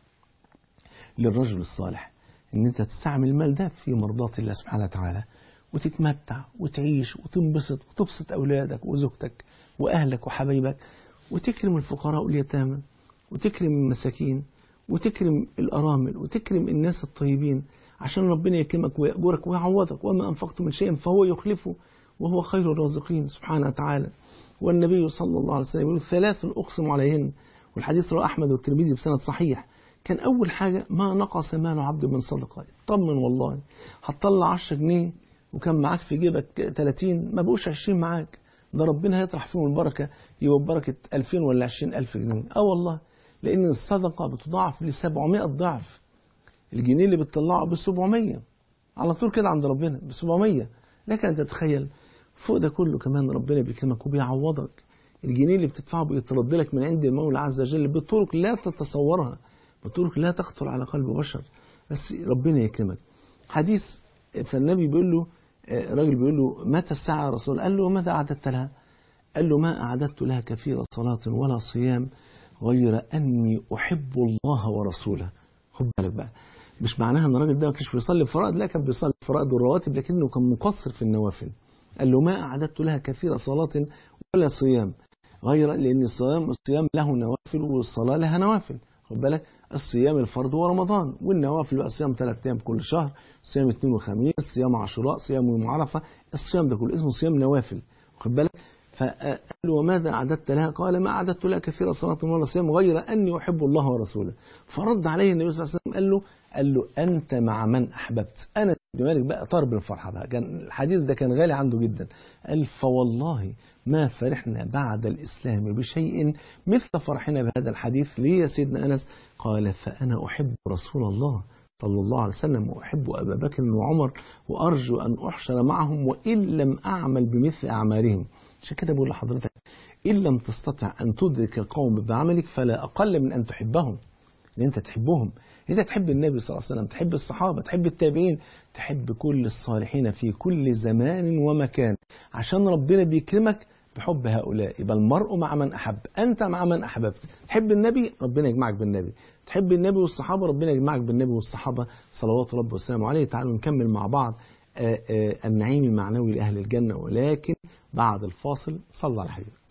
للرجل الصالح ان انت تستعمل المال ده في مرضاة الله سبحانه وتعالى وتتمتع وتعيش وتنبسط وتبسط أولادك وزوجتك وأهلك وحبايبك وتكرم الفقراء واليتامى وتكرم المساكين وتكرم الأرامل وتكرم الناس الطيبين عشان ربنا يكرمك ويأجرك ويعوضك وما أنفقت من شيء فهو يخلفه وهو خير الرازقين سبحانه وتعالى والنبي صلى الله عليه وسلم يقول ثلاث أقسم عليهن والحديث رواه أحمد والترمذي بسند صحيح كان أول حاجة ما نقص مال عبد من صدقة طمن والله هتطلع 10 جنيه وكان معاك في جيبك 30 ما بقوش 20 معاك ده ربنا هيطرح فيهم البركة يبقى بركة 2000 ولا 20000 جنيه اه والله لأن الصدقة بتضاعف ل 700 ضعف الجنيه اللي بتطلعه ب 700 على طول كده عند ربنا ب 700 لكن أنت تتخيل فوق ده كله كمان ربنا بيكرمك وبيعوضك الجنيه اللي بتدفعه بيترد لك من عند المولى عز وجل بطرق لا تتصورها بطرق لا تخطر على قلب بشر بس ربنا يكرمك حديث فالنبي بيقول له راجل بيقول له متى الساعة يا رسول قال له ماذا أعددت لها قال له ما أعددت لها كثير صلاة ولا صيام غير أني أحب الله ورسوله خد بالك بقى مش معناها ان الراجل ده ما كانش بيصلي فرائض لا كان بيصلي فرائض والرواتب لكنه كان مقصر في النوافل قال له ما أعددت لها كثير صلاة ولا صيام غير لأن الصيام الصيام له نوافل والصلاة لها نوافل خد بالك الصيام الفرض هو رمضان والنوافل بقى صيام ثلاث ايام كل شهر صيام اثنين وخميس صيام عاشوراء صيام يوم عرفه الصيام ده كله اسمه صيام نوافل خد بالك فقال له وماذا أعددت لها قال ما أعددت لها كثير صلاة ولا صيام غير أني أحب الله ورسوله فرد عليه النبي صلى الله عليه وسلم قال له قال له أنت مع من أحببت أنا مالك بقى طار بالفرحة بقى كان الحديث ده كان غالي عنده جدا قال فوالله ما فرحنا بعد الإسلام بشيء مثل فرحنا بهذا الحديث ليه يا سيدنا أنس قال فأنا أحب رسول الله صلى الله عليه وسلم وأحب أبا بكر وعمر وأرجو أن أحشر معهم وإن لم أعمل بمثل أعمالهم عشان كده بقول لحضرتك إن لم تستطع أن تدرك القوم بعملك فلا أقل من أن تحبهم ان انت تحبهم انت تحب النبي صلى الله عليه وسلم تحب الصحابة تحب التابعين تحب كل الصالحين في كل زمان ومكان عشان ربنا بيكرمك بحب هؤلاء يبقى المرء مع من أحب أنت مع من أحببت تحب النبي ربنا يجمعك بالنبي تحب النبي والصحابة ربنا يجمعك بالنبي والصحابة صلوات ربي وسلامه عليه تعالوا نكمل مع بعض آآ آآ النعيم المعنوي لأهل الجنة ولكن بعد الفاصل صلى على حبيبك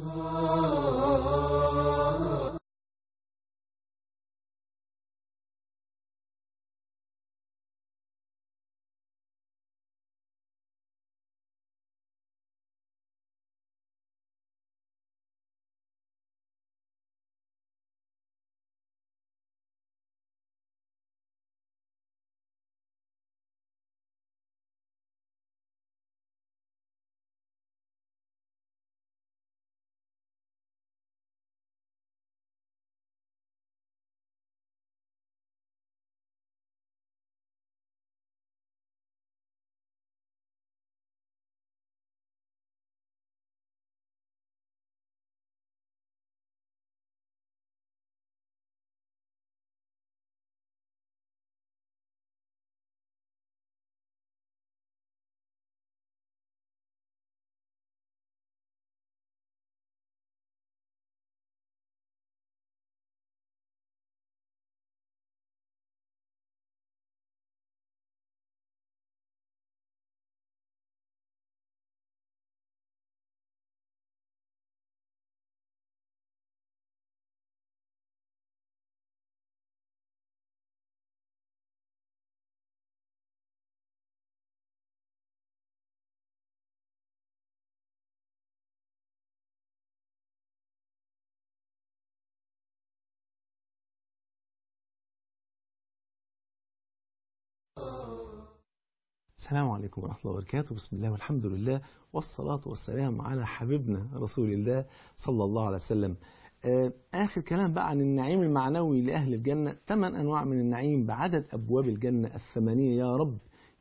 السلام عليكم ورحمة الله وبركاته بسم الله والحمد لله والصلاة والسلام على حبيبنا رسول الله صلى الله عليه وسلم آخر كلام بقى عن النعيم المعنوي لأهل الجنة ثمان أنواع من النعيم بعدد أبواب الجنة الثمانية يا رب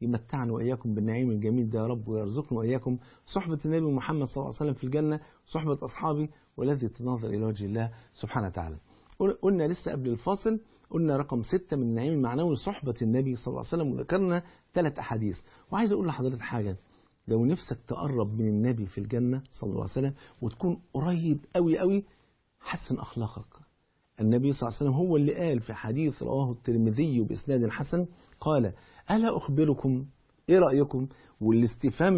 يمتعنا وإياكم بالنعيم الجميل ده يا رب ويرزقنا وإياكم صحبة النبي محمد صلى الله عليه وسلم في الجنة صحبة أصحابي والذي تناظر إلى وجه الله سبحانه وتعالى قلنا لسه قبل الفاصل قلنا رقم ستة من النعيم المعنوي صحبة النبي صلى الله عليه وسلم وذكرنا ثلاث أحاديث وعايز أقول لحضرتك حاجة لو نفسك تقرب من النبي في الجنة صلى الله عليه وسلم وتكون قريب قوي قوي حسن أخلاقك النبي صلى الله عليه وسلم هو اللي قال في حديث رواه الترمذي بإسناد حسن قال ألا أخبركم إيه رأيكم والاستفهام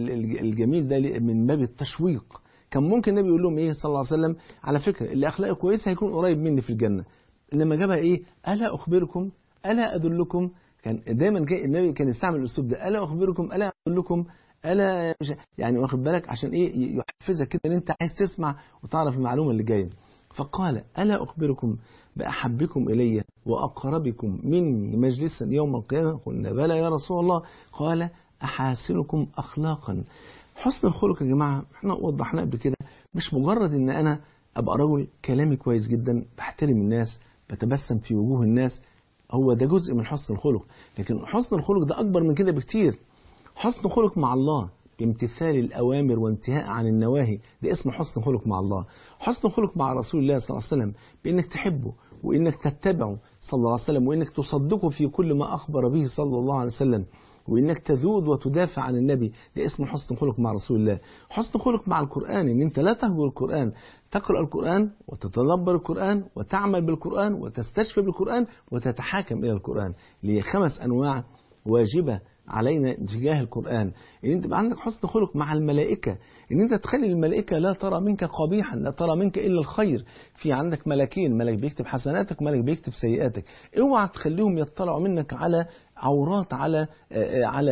الجميل ده من باب التشويق كان ممكن النبي يقول لهم إيه صلى الله عليه وسلم على فكرة اللي أخلاقه كويسة هيكون قريب مني في الجنة لما جابها إيه ألا أخبركم ألا أدلكم كان دايما النبي كان يستعمل الأسلوب ده ألا أخبركم ألا أدلكم ألا يعني واخد بالك عشان إيه يحفزك كده إن أنت عايز تسمع وتعرف المعلومة اللي جاية فقال ألا أخبركم بأحبكم إلي وأقربكم مني مجلسا يوم القيامة قلنا بلى يا رسول الله قال أحاسنكم أخلاقا حسن الخلق يا جماعة احنا وضحنا قبل كده مش مجرد ان انا ابقى رجل كلامي كويس جدا بحترم الناس بتبسم في وجوه الناس هو ده جزء من حسن الخلق لكن حسن الخلق ده اكبر من كده بكتير حسن خلق مع الله بامتثال الأوامر وانتهاء عن النواهي ده اسمه حسن خلق مع الله حسن خلق مع رسول الله صلى الله عليه وسلم بأنك تحبه وإنك تتبعه صلى الله عليه وسلم وإنك تصدقه في كل ما أخبر به صلى الله عليه وسلم وإنك تذود وتدافع عن النبي ده اسمه حسن خلق مع رسول الله حسن خلق مع القرآن إن أنت لا تهجر القرآن تقرأ القرآن وتتدبر القرآن وتعمل بالقرآن وتستشفي بالقرآن وتتحاكم إلى القرآن اللي هي خمس أنواع واجبة علينا تجاه القرآن ان انت يبقى عندك حسن خلق مع الملائكة ان انت تخلي الملائكة لا ترى منك قبيحا لا ترى منك الا الخير في عندك ملكين ملك بيكتب حسناتك ملك بيكتب سيئاتك اوعى تخليهم يطلعوا منك على عورات على على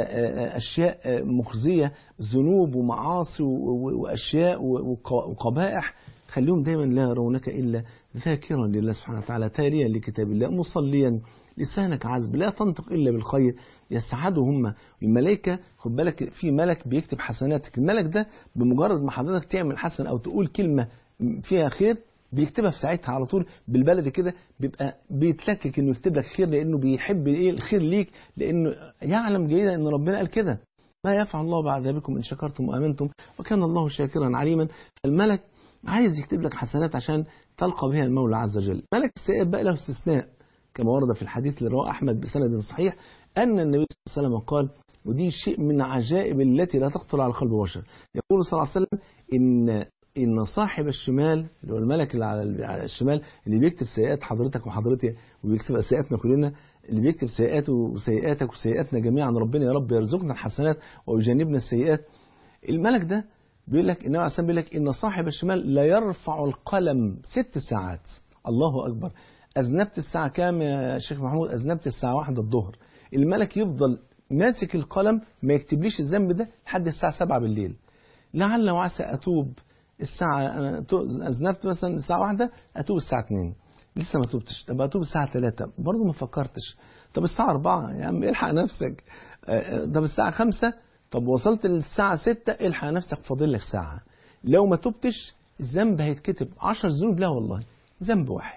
اشياء مخزية ذنوب ومعاصي واشياء وقبائح خليهم دايما لا يرونك الا ذاكرا لله سبحانه وتعالى تاليا لكتاب الله مصليا لسانك عذب لا تنطق إلا بالخير يسعدوا هم الملائكة خد بالك في ملك بيكتب حسناتك الملك ده بمجرد ما حضرتك تعمل حسن أو تقول كلمة فيها خير بيكتبها في ساعتها على طول بالبلد كده بيبقى بيتلكك انه يكتب لك خير لانه بيحب ايه الخير ليك لانه يعلم جيدا ان ربنا قال كده ما يفعل الله بعذابكم ان شكرتم وامنتم وكان الله شاكرا عليما الملك عايز يكتب لك حسنات عشان تلقى بها المولى عز وجل ملك السيئات بقى له استثناء كما ورد في الحديث اللي رواه أحمد بسند صحيح أن النبي صلى الله عليه وسلم قال ودي شيء من عجائب التي لا تخطر على قلب بشر يقول صلى الله عليه وسلم إن إن صاحب الشمال اللي هو الملك اللي على الشمال اللي بيكتب سيئات حضرتك وحضرتي وبيكتب سيئاتنا كلنا اللي بيكتب سيئاته وسيئاتك وسيئاتنا جميعا ربنا يا رب يرزقنا الحسنات ويجنبنا السيئات الملك ده بيقول لك النبي عليه الصلاه بيقول لك ان صاحب الشمال لا يرفع القلم ست ساعات الله اكبر أذنبت الساعة كام يا شيخ محمود أذنبت الساعة واحدة الظهر الملك يفضل ماسك القلم ما يكتبليش الذنب ده لحد الساعة سبعة بالليل لعل وعسى أتوب الساعة أنا أذنبت مثلا الساعة واحدة أتوب الساعة اتنين لسه ما توبتش طب أتوب الساعة ثلاثة برضه ما فكرتش طب الساعة أربعة يا عم الحق نفسك طب الساعة خمسة طب وصلت للساعة ستة الحق نفسك فاضل لك ساعة لو ما توبتش الذنب هيتكتب عشر ذنوب لا والله ذنب واحد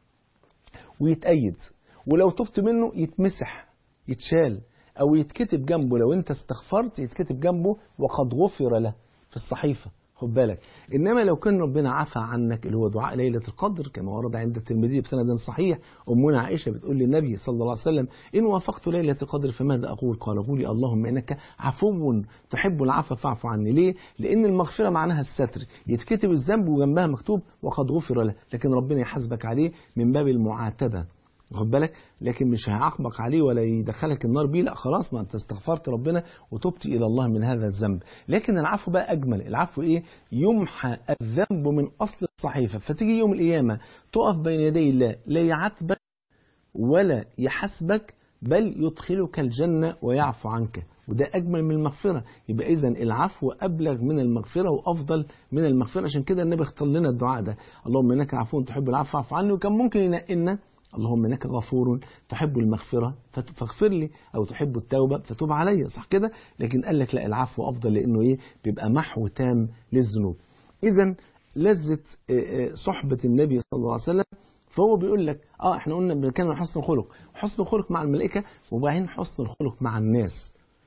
ويتأيد ولو تبت منه يتمسح يتشال أو يتكتب جنبه لو أنت استغفرت يتكتب جنبه وقد غفر له في الصحيفة خد بالك إنما لو كان ربنا عفى عنك اللي هو دعاء ليلة القدر كما ورد عند الترمذي بسند صحيح أمنا عائشة بتقول للنبي صلى الله عليه وسلم إن وافقت ليلة القدر فماذا أقول قال قولي اللهم إنك عفو تحب العفو فاعف عني ليه لأن المغفرة معناها الستر يتكتب الذنب وجنبها مكتوب وقد غفر له لكن ربنا يحاسبك عليه من باب المعاتبة واخد بالك لكن مش هيعاقبك عليه ولا يدخلك النار بيه لا خلاص ما انت استغفرت ربنا وتبت الى الله من هذا الذنب لكن العفو بقى اجمل العفو ايه يمحى الذنب من اصل الصحيفه فتيجي يوم القيامه تقف بين يدي الله لا يعاتبك ولا يحاسبك بل يدخلك الجنه ويعفو عنك وده أجمل من المغفرة يبقى إذا العفو أبلغ من المغفرة وأفضل من المغفرة عشان كده النبي اختار لنا الدعاء ده اللهم إنك عفو تحب العفو فاعف عني وكان ممكن ينقلنا اللهم انك غفور تحب المغفرة فاغفر لي او تحب التوبة فتوب علي صح كده لكن قال لك لا العفو افضل لانه ايه بيبقى محو تام للذنوب اذا لذة صحبة النبي صلى الله عليه وسلم فهو بيقول لك اه احنا قلنا بنتكلم عن حسن الخلق حسن الخلق مع الملائكة وبعدين حسن الخلق مع الناس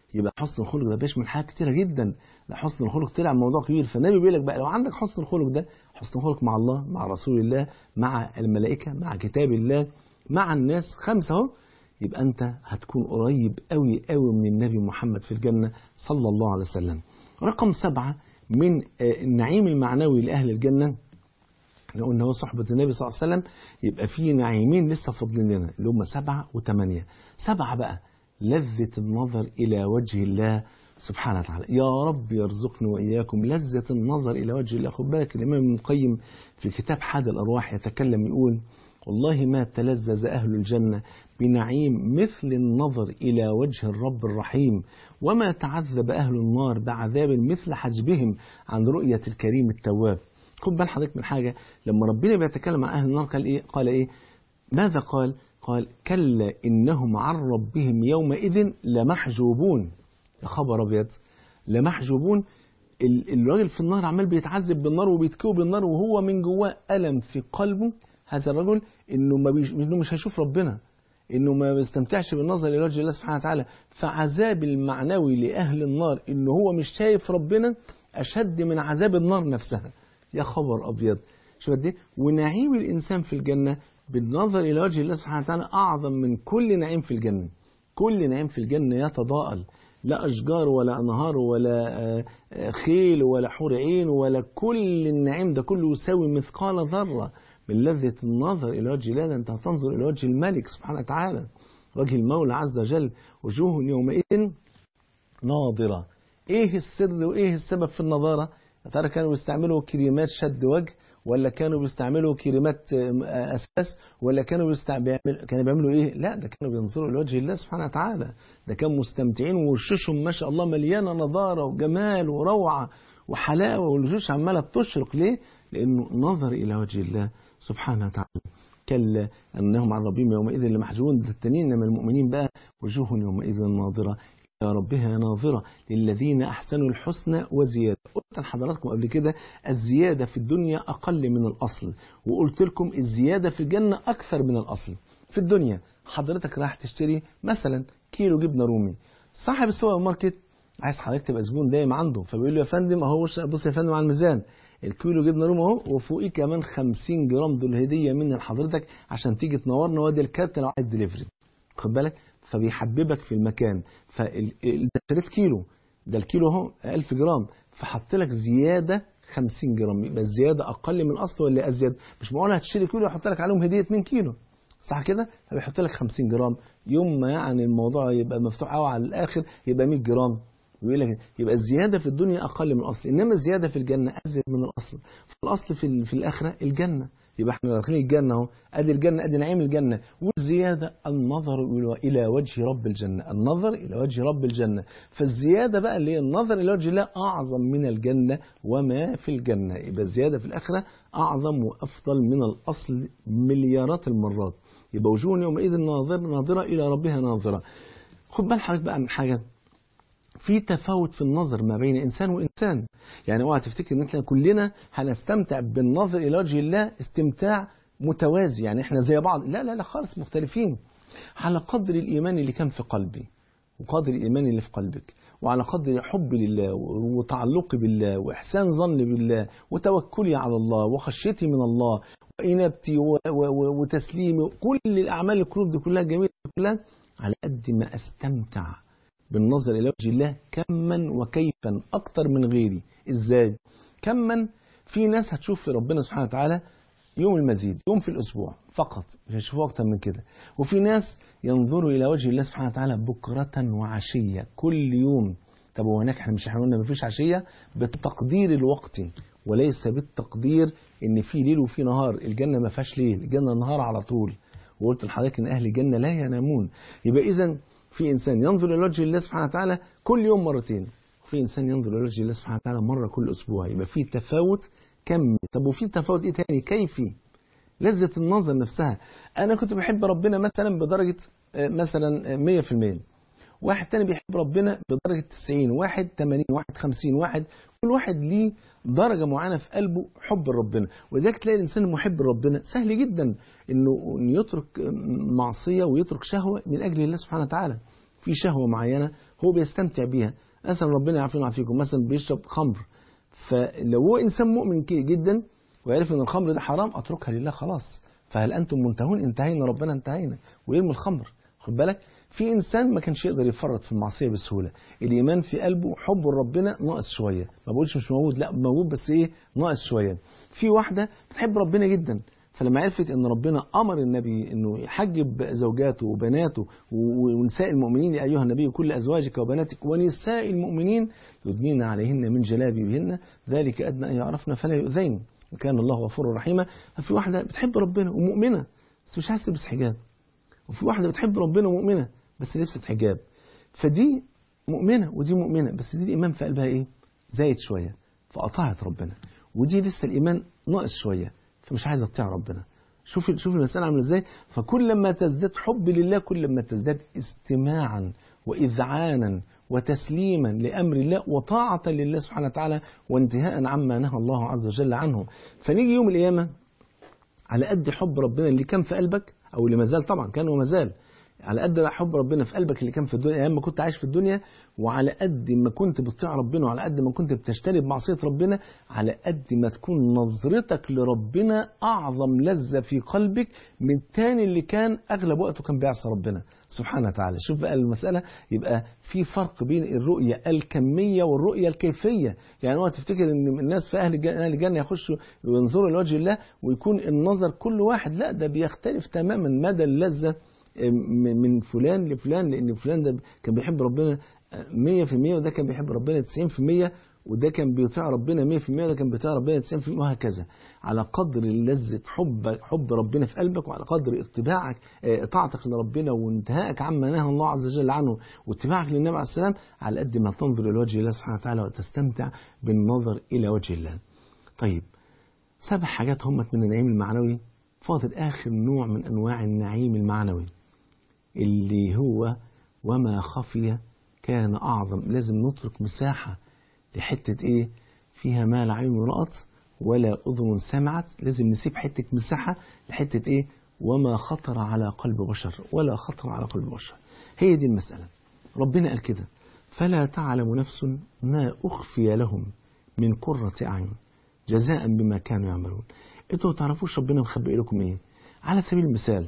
يبقى حسن الخلق ده بيشمل حاجات كتيره جدا ده حسن الخلق طلع موضوع كبير فالنبي بيقول لك بقى لو عندك حسن الخلق ده حسن الخلق مع الله مع رسول الله مع الملائكه مع كتاب الله مع الناس خمسه اهو يبقى انت هتكون قريب قوي قوي من النبي محمد في الجنه صلى الله عليه وسلم رقم سبعه من النعيم المعنوي لاهل الجنه لو قلنا هو صحبة النبي صلى الله عليه وسلم يبقى في نعيمين لسه فاضلين لنا اللي هم سبعة وثمانية سبعة بقى لذة النظر إلى وجه الله سبحانه وتعالى يا رب يرزقني وإياكم لذة النظر إلى وجه الله خد بالك الإمام ابن القيم في كتاب حاد الأرواح يتكلم يقول والله ما تلذذ أهل الجنة بنعيم مثل النظر إلى وجه الرب الرحيم وما تعذب أهل النار بعذاب مثل حجبهم عن رؤية الكريم التواب خد بال حضرتك من حاجة لما ربنا بيتكلم عن أهل النار قال إيه قال إيه ماذا قال قال كلا إنهم عن ربهم يومئذ لمحجوبون يا خبر أبيض لمحجوبون الراجل في النار عمال بيتعذب بالنار وبيتكوي بالنار وهو من جواه ألم في قلبه هذا الرجل إنه ما بيش إنه مش هيشوف ربنا إنه ما بيستمتعش بالنظر إلى وجه الله سبحانه وتعالى فعذاب المعنوي لأهل النار إنه هو مش شايف ربنا أشد من عذاب النار نفسها يا خبر أبيض شو قد ونعيم الإنسان في الجنة بالنظر إلى وجه الله سبحانه وتعالى أعظم من كل نعيم في الجنة كل نعيم في الجنة يتضاءل لا أشجار ولا أنهار ولا خيل ولا حور عين ولا كل النعيم ده كله يساوي مثقال ذرة من لذة النظر إلى وجه الله أنت هتنظر إلى وجه الملك سبحانه وتعالى وجه المولى عز وجل وجوه يومئذ ناظرة إيه السر وإيه السبب في النظارة يا ترى كانوا بيستعملوا كريمات شد وجه ولا كانوا بيستعملوا كريمات اساس ولا كانوا بيستعملوا كانوا بيعملوا ايه لا ده كانوا بينظروا لوجه الله سبحانه وتعالى ده كانوا مستمتعين ووشوشهم ما شاء الله مليانه نضاره وجمال وروعه وحلاوه والوشوش عماله بتشرق ليه لانه نظر الى وجه الله سبحانه وتعالى كلا انهم عن ربهم يومئذ لمحجوبون ده التانيين من المؤمنين بقى وجوه يومئذ ناظره إلى ربها ناظرة للذين أحسنوا الحسنى وزيادة قلت لحضراتكم قبل كده الزيادة في الدنيا أقل من الأصل وقلت لكم الزيادة في الجنة أكثر من الأصل في الدنيا حضرتك راح تشتري مثلا كيلو جبنة رومي صاحب السوبر ماركت عايز حضرتك تبقى زبون دايم عنده فبيقول له يا فندم اهو بص يا فندم على الميزان الكيلو جبنه رومي اهو وفوقيه كمان 50 جرام دول هديه من لحضرتك عشان تيجي تنورنا وادي الكارت لو عايز دليفري خد بالك فبيحببك في المكان فده اشتريت كيلو ده الكيلو اهو 1000 جرام فحط لك زياده 50 جرام يبقى الزياده اقل من الاصل ولا ازيد مش معقول هتشتري كيلو يحط لك عليهم هديه 2 كيلو صح كده فبيحط لك 50 جرام يوم ما يعني الموضوع يبقى مفتوح قوي على الاخر يبقى 100 جرام ويقول لك يبقى الزياده في الدنيا اقل من الاصل انما الزياده في الجنه ازيد من الاصل فالاصل في في الاخره الجنه يبقى احنا داخلين الجنه اهو ادي الجنه ادي نعيم الجنه والزياده النظر الى وجه رب الجنه النظر الى وجه رب الجنه فالزياده بقى اللي هي النظر الى وجه الله اعظم من الجنه وما في الجنه يبقى الزياده في الاخره اعظم وافضل من الاصل مليارات المرات يبقى وجوه يومئذ ناظره ناظره الى ربها ناظره خد بال حضرتك بقى من حاجه في تفاوت في النظر ما بين انسان وانسان يعني اوعى تفتكر ان احنا كلنا هنستمتع بالنظر الى وجه الله استمتاع متوازي يعني احنا زي بعض لا لا لا خالص مختلفين على قدر الايمان اللي كان في قلبي وقدر الايمان اللي في قلبك وعلى قدر حبي لله وتعلقي بالله واحسان ظني بالله وتوكلي على الله وخشيتي من الله وانابتي وتسليمي كل الاعمال القلوب دي كلها جميله كلها على قد ما استمتع بالنظر إلى وجه الله كما وكيفا أكتر من غيري إزاي كما في ناس هتشوف في ربنا سبحانه وتعالى يوم المزيد يوم في الأسبوع فقط مش هيشوفوه أكتر من كده وفي ناس ينظروا إلى وجه الله سبحانه وتعالى بكرة وعشية كل يوم طب وهناك احنا مش احنا قلنا مفيش عشية بالتقدير الوقتي وليس بالتقدير ان في ليل وفي نهار الجنة ما فيهاش ليل الجنة نهار على طول وقلت لحضرتك ان اهل الجنة لا ينامون يبقى اذا في إنسان ينظر إلى وجه الله سبحانه وتعالى كل يوم مرتين وفي إنسان ينظر إلى وجه الله سبحانه وتعالى مرة كل أسبوع يبقى في تفاوت كمي طب وفي تفاوت إيه تاني كيفي لذة النظر نفسها أنا كنت بحب ربنا مثلا بدرجة مثلا 100% واحد تاني بيحب ربنا بدرجة 90 واحد 80 واحد 50 واحد كل واحد ليه درجة معينة في قلبه حب ربنا ولذلك تلاقي الإنسان المحب ربنا سهل جدا إنه يترك معصية ويترك شهوة من أجل الله سبحانه وتعالى في شهوة معينة هو بيستمتع بيها مثلا ربنا يعافينا ويعافيكم مثلا بيشرب خمر فلو هو إنسان مؤمن جدا ويعرف إن الخمر ده حرام أتركها لله خلاص فهل أنتم منتهون انتهينا ربنا انتهينا ويرمي الخمر خد بالك في إنسان ما كانش يقدر يفرط في المعصية بسهولة الإيمان في قلبه حبه لربنا ناقص شوية ما بقولش مش موجود لا موجود بس إيه ناقص شوية في واحدة بتحب ربنا جدا فلما عرفت ان ربنا امر النبي انه يحجب زوجاته وبناته ونساء المؤمنين يا ايها النبي كل ازواجك وبناتك ونساء المؤمنين يدنين عليهن من جلابيبهن ذلك ادنى ان يعرفن فلا يؤذين وكان الله غفورا رحيما ففي واحده بتحب ربنا ومؤمنه بس مش عايزه تلبس حجاب وفي واحده بتحب ربنا ومؤمنه بس لبست حجاب فدي مؤمنه ودي مؤمنه بس دي الايمان في قلبها ايه زايد شويه فقطعت ربنا ودي لسه الايمان ناقص شويه فمش عايزه تطيع ربنا شوف شوف المسألة عاملة ازاي فكل ما تزداد حب لله كل ما تزداد استماعا وإذعانا وتسليما لأمر الله وطاعة لله سبحانه وتعالى وانتهاء عما نهى الله عز وجل عنه فنيجي يوم القيامة على قد حب ربنا اللي كان في قلبك أو اللي ما زال طبعا كان وما زال على قد حب ربنا في قلبك اللي كان في الدنيا ايام ما كنت عايش في الدنيا وعلى قد ما كنت بتطيع ربنا وعلى قد ما كنت بتجتنب معصيه ربنا على قد ما تكون نظرتك لربنا اعظم لذه في قلبك من التاني اللي كان اغلب وقته كان بيعصى ربنا سبحانه وتعالى شوف بقى المساله يبقى في فرق بين الرؤيه الكميه والرؤيه الكيفيه يعني هو تفتكر ان الناس في اهل الجنه, أهل الجنة يخشوا وينظروا لوجه الله ويكون النظر كل واحد لا ده بيختلف تماما مدى اللذه من فلان لفلان لان فلان ده كان بيحب ربنا 100% وده كان بيحب ربنا 90% وده كان بيطيع ربنا 100% وده كان بيطيع ربنا 90% وهكذا على قدر لذة حب حب ربنا في قلبك وعلى قدر اتباعك طاعتك لربنا وانتهائك عما نهى الله عز وجل عنه واتباعك للنبي عليه السلام على قد ما تنظر الى وجه الله سبحانه وتعالى وتستمتع بالنظر الى وجه الله. طيب سبع حاجات همت من النعيم المعنوي فاضل اخر نوع من انواع النعيم المعنوي اللي هو وما خفي كان أعظم لازم نترك مساحة لحتة إيه فيها ما لا عين رأت ولا أذن سمعت لازم نسيب حتة مساحة لحتة إيه وما خطر على قلب بشر ولا خطر على قلب بشر هي دي المسألة ربنا قال كده فلا تعلم نفس ما أخفي لهم من قرة أعين جزاء بما كانوا يعملون انتوا ما تعرفوش ربنا مخبئ لكم ايه على سبيل المثال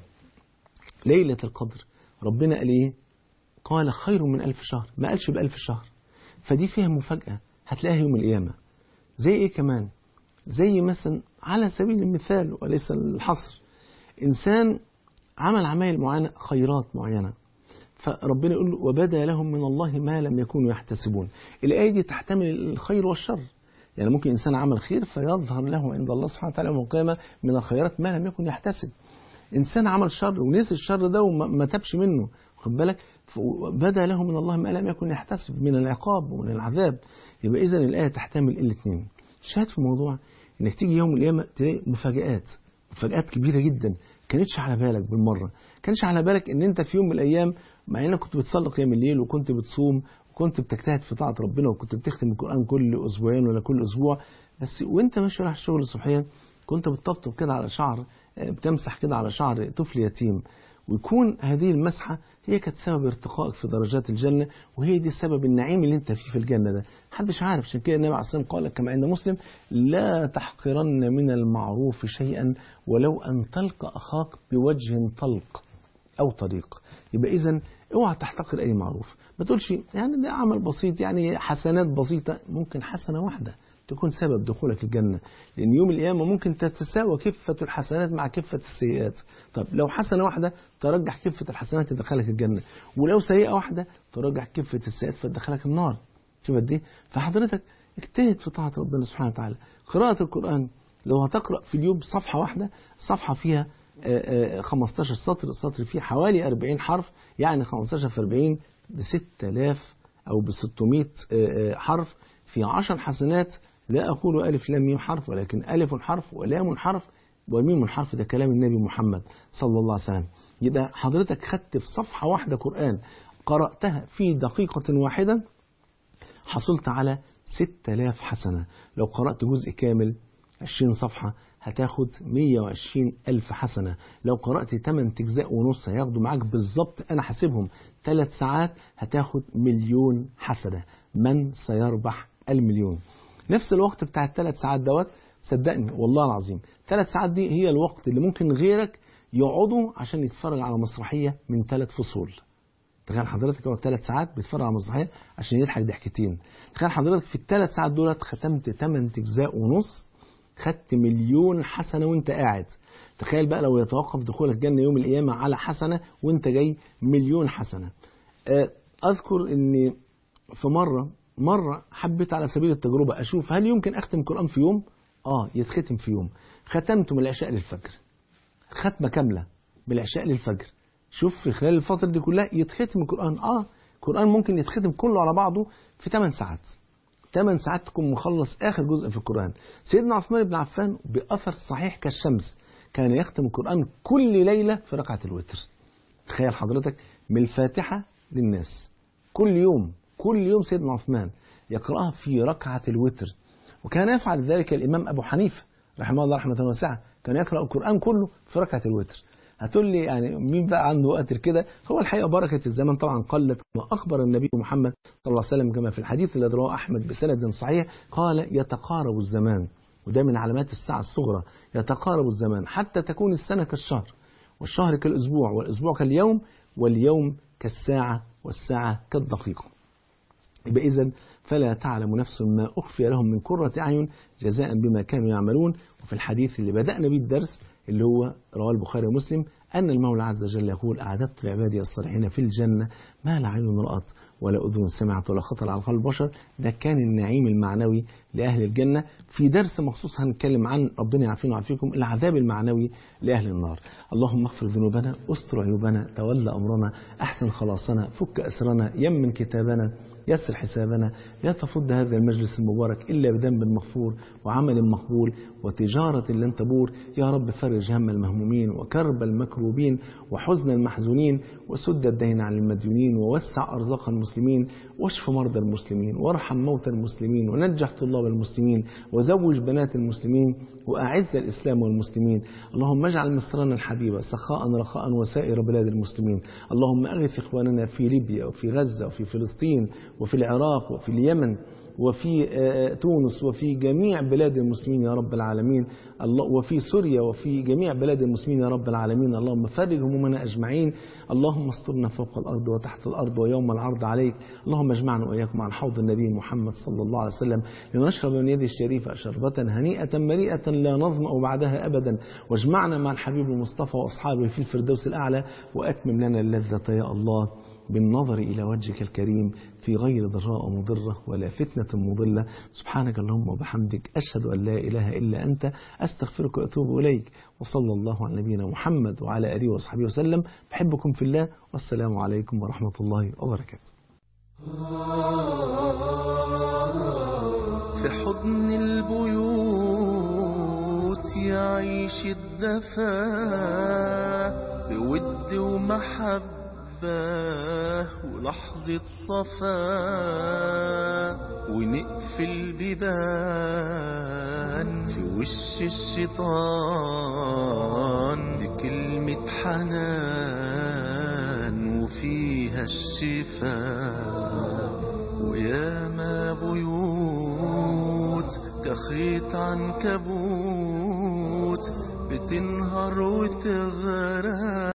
ليلة القدر ربنا قال ايه قال خير من ألف شهر ما قالش بألف شهر فدي فيها مفاجأة هتلاقيها يوم القيامة زي ايه كمان زي مثلا على سبيل المثال وليس الحصر إنسان عمل عمايل معينة خيرات معينة فربنا يقول له وبدا لهم من الله ما لم يكونوا يحتسبون الآية دي تحتمل الخير والشر يعني ممكن إنسان عمل خير فيظهر له عند الله سبحانه وتعالى يوم القيامة من الخيرات ما لم يكن يحتسب إنسان عمل شر ونسي الشر ده وما تابش منه خد بالك بدا له من الله ما لم يكن يحتسب من العقاب ومن العذاب يبقى إذا الآية تحتمل الاثنين الشاهد في الموضوع إنك تيجي يوم القيامة تلاقي مفاجآت مفاجآت كبيرة جدا كانتش على بالك بالمرة كانش على بالك ان انت في يوم من الايام مع انك كنت بتصلي قيام الليل وكنت بتصوم وكنت بتجتهد في طاعة ربنا وكنت بتختم القرآن كل اسبوعين ولا كل اسبوع بس وانت ماشي رايح الشغل صبحيا كنت بتطبطب كده على شعر بتمسح كده على شعر طفل يتيم ويكون هذه المسحة هي كانت سبب ارتقائك في درجات الجنة وهي دي سبب النعيم اللي انت فيه في الجنة ده محدش عارف عشان كده النبي عليه الصلاة والسلام قال كما عند مسلم لا تحقرن من المعروف شيئا ولو أن تلقى أخاك بوجه طلق أو طريق يبقى إذا اوعى تحتقر أي معروف ما تقولش يعني ده عمل بسيط يعني حسنات بسيطة ممكن حسنة واحدة تكون سبب دخولك الجنة لأن يوم القيامة ممكن تتساوى كفة الحسنات مع كفة السيئات طب لو حسنة واحدة ترجح كفة الحسنات تدخلك الجنة ولو سيئة واحدة ترجح كفة السيئات فتدخلك النار شوف قد ايه فحضرتك اجتهد في طاعة ربنا سبحانه وتعالى قراءة القرآن لو هتقرأ في اليوم صفحة واحدة صفحة فيها 15 سطر السطر فيه حوالي 40 حرف يعني 15 في 40 ب 6000 أو ب 600 حرف في 10 حسنات لا أقول ألف لام ميم حرف ولكن ألف حرف ولام حرف وميم حرف ده كلام النبي محمد صلى الله عليه وسلم يبقى حضرتك خدت في صفحة واحدة قرآن قرأتها في دقيقة واحدة حصلت على 6000 حسنة لو قرأت جزء كامل 20 صفحة هتاخد 120 ألف حسنة لو قرأت 8 أجزاء ونص هياخدوا معاك بالظبط أنا حاسبهم 3 ساعات هتاخد مليون حسنة من سيربح المليون نفس الوقت بتاع الثلاث ساعات دوت صدقني والله العظيم ثلاث ساعات دي هي الوقت اللي ممكن غيرك يقعدوا عشان يتفرج على مسرحية من ثلاث فصول تخيل حضرتك هو ثلاث ساعات بيتفرج على مسرحية عشان يضحك ضحكتين تخيل حضرتك في الثلاث ساعات دولت ختمت 8 أجزاء ونص خدت مليون حسنة وانت قاعد تخيل بقى لو يتوقف دخولك الجنة يوم القيامة على حسنة وانت جاي مليون حسنة أذكر أن في مرة مرة حبيت على سبيل التجربة أشوف هل يمكن أختم القرآن في يوم آه يتختم في يوم ختمته من العشاء للفجر ختمة كاملة من العشاء للفجر شوف في خلال الفترة دي كلها يتختم القرآن آه القرآن ممكن يتختم كله على بعضه في 8 ساعات 8 ساعات تكون مخلص آخر جزء في القرآن سيدنا عثمان بن عفان بأثر صحيح كالشمس كان يختم القرآن كل ليلة في ركعة الوتر تخيل حضرتك من الفاتحة للناس كل يوم كل يوم سيدنا عثمان يقرأها في ركعة الوتر وكان يفعل ذلك الإمام أبو حنيفة رحمه الله رحمة واسعة كان يقرأ القرآن كله في ركعة الوتر هتقول لي يعني مين بقى عنده وقت كده هو الحقيقة بركة الزمن طبعا قلت وأخبر النبي محمد صلى الله عليه وسلم كما في الحديث الذي رواه أحمد بسند صحيح قال يتقارب الزمان وده من علامات الساعة الصغرى يتقارب الزمان حتى تكون السنة كالشهر والشهر كالأسبوع والأسبوع كاليوم واليوم كالساعة والساعة كالدقيقة يبقى إذا فلا تعلم نفس ما أخفي لهم من قرة أعين جزاء بما كانوا يعملون وفي الحديث اللي بدأنا به الدرس اللي هو رواه البخاري ومسلم أن المولى عز وجل يقول أعددت لعبادي الصالحين في الجنة ما لا عين رأت ولا أذن سمعت ولا خطر على قلب بشر ده كان النعيم المعنوي لأهل الجنة في درس مخصوص هنتكلم عن ربنا يعافينا ويعافيكم العذاب المعنوي لأهل النار اللهم اغفر ذنوبنا استر عيوبنا تولى أمرنا أحسن خلاصنا فك أسرنا يمن كتابنا يسر حسابنا لا تفض هذا المجلس المبارك إلا بذنب مغفور وعمل مقبول وتجارة لن تبور يا رب فرج هم المهمومين وكرب المكروبين وحزن المحزونين وسد الدين عن المديونين ووسع أرزاق المسلمين واشف مرضى المسلمين وارحم موتى المسلمين ونجح طلاب المسلمين وزوج بنات المسلمين وأعز الإسلام والمسلمين اللهم اجعل مصرنا الحبيبة سخاء رخاء وسائر بلاد المسلمين اللهم أغث إخواننا في ليبيا وفي غزة وفي فلسطين وفي العراق وفي اليمن وفي تونس وفي جميع بلاد المسلمين يا رب العالمين الله وفي سوريا وفي جميع بلاد المسلمين يا رب العالمين اللهم فرج همومنا أجمعين اللهم استرنا فوق الأرض وتحت الأرض ويوم العرض عليك اللهم اجمعنا وإياكم عن حوض النبي محمد صلى الله عليه وسلم لنشرب من يده الشريفة شربة هنيئة مريئة لا نظمأ بعدها أبدا واجمعنا مع الحبيب المصطفى وأصحابه في الفردوس الأعلى وأتمم لنا اللذة يا الله بالنظر إلى وجهك الكريم في غير ضراء مضرة ولا فتنة مضلة سبحانك اللهم وبحمدك أشهد أن لا إله إلا أنت أستغفرك وأتوب إليك وصلى الله على نبينا محمد وعلى آله وصحبه وسلم بحبكم في الله والسلام عليكم ورحمة الله وبركاته في حضن البيوت يعيش الدفا بود ومحبة ولحظة صفا ونقفل بيبان في وش الشيطان بكلمة حنان وفيها الشفاء وياما بيوت كخيط عنكبوت بتنهار وتغرق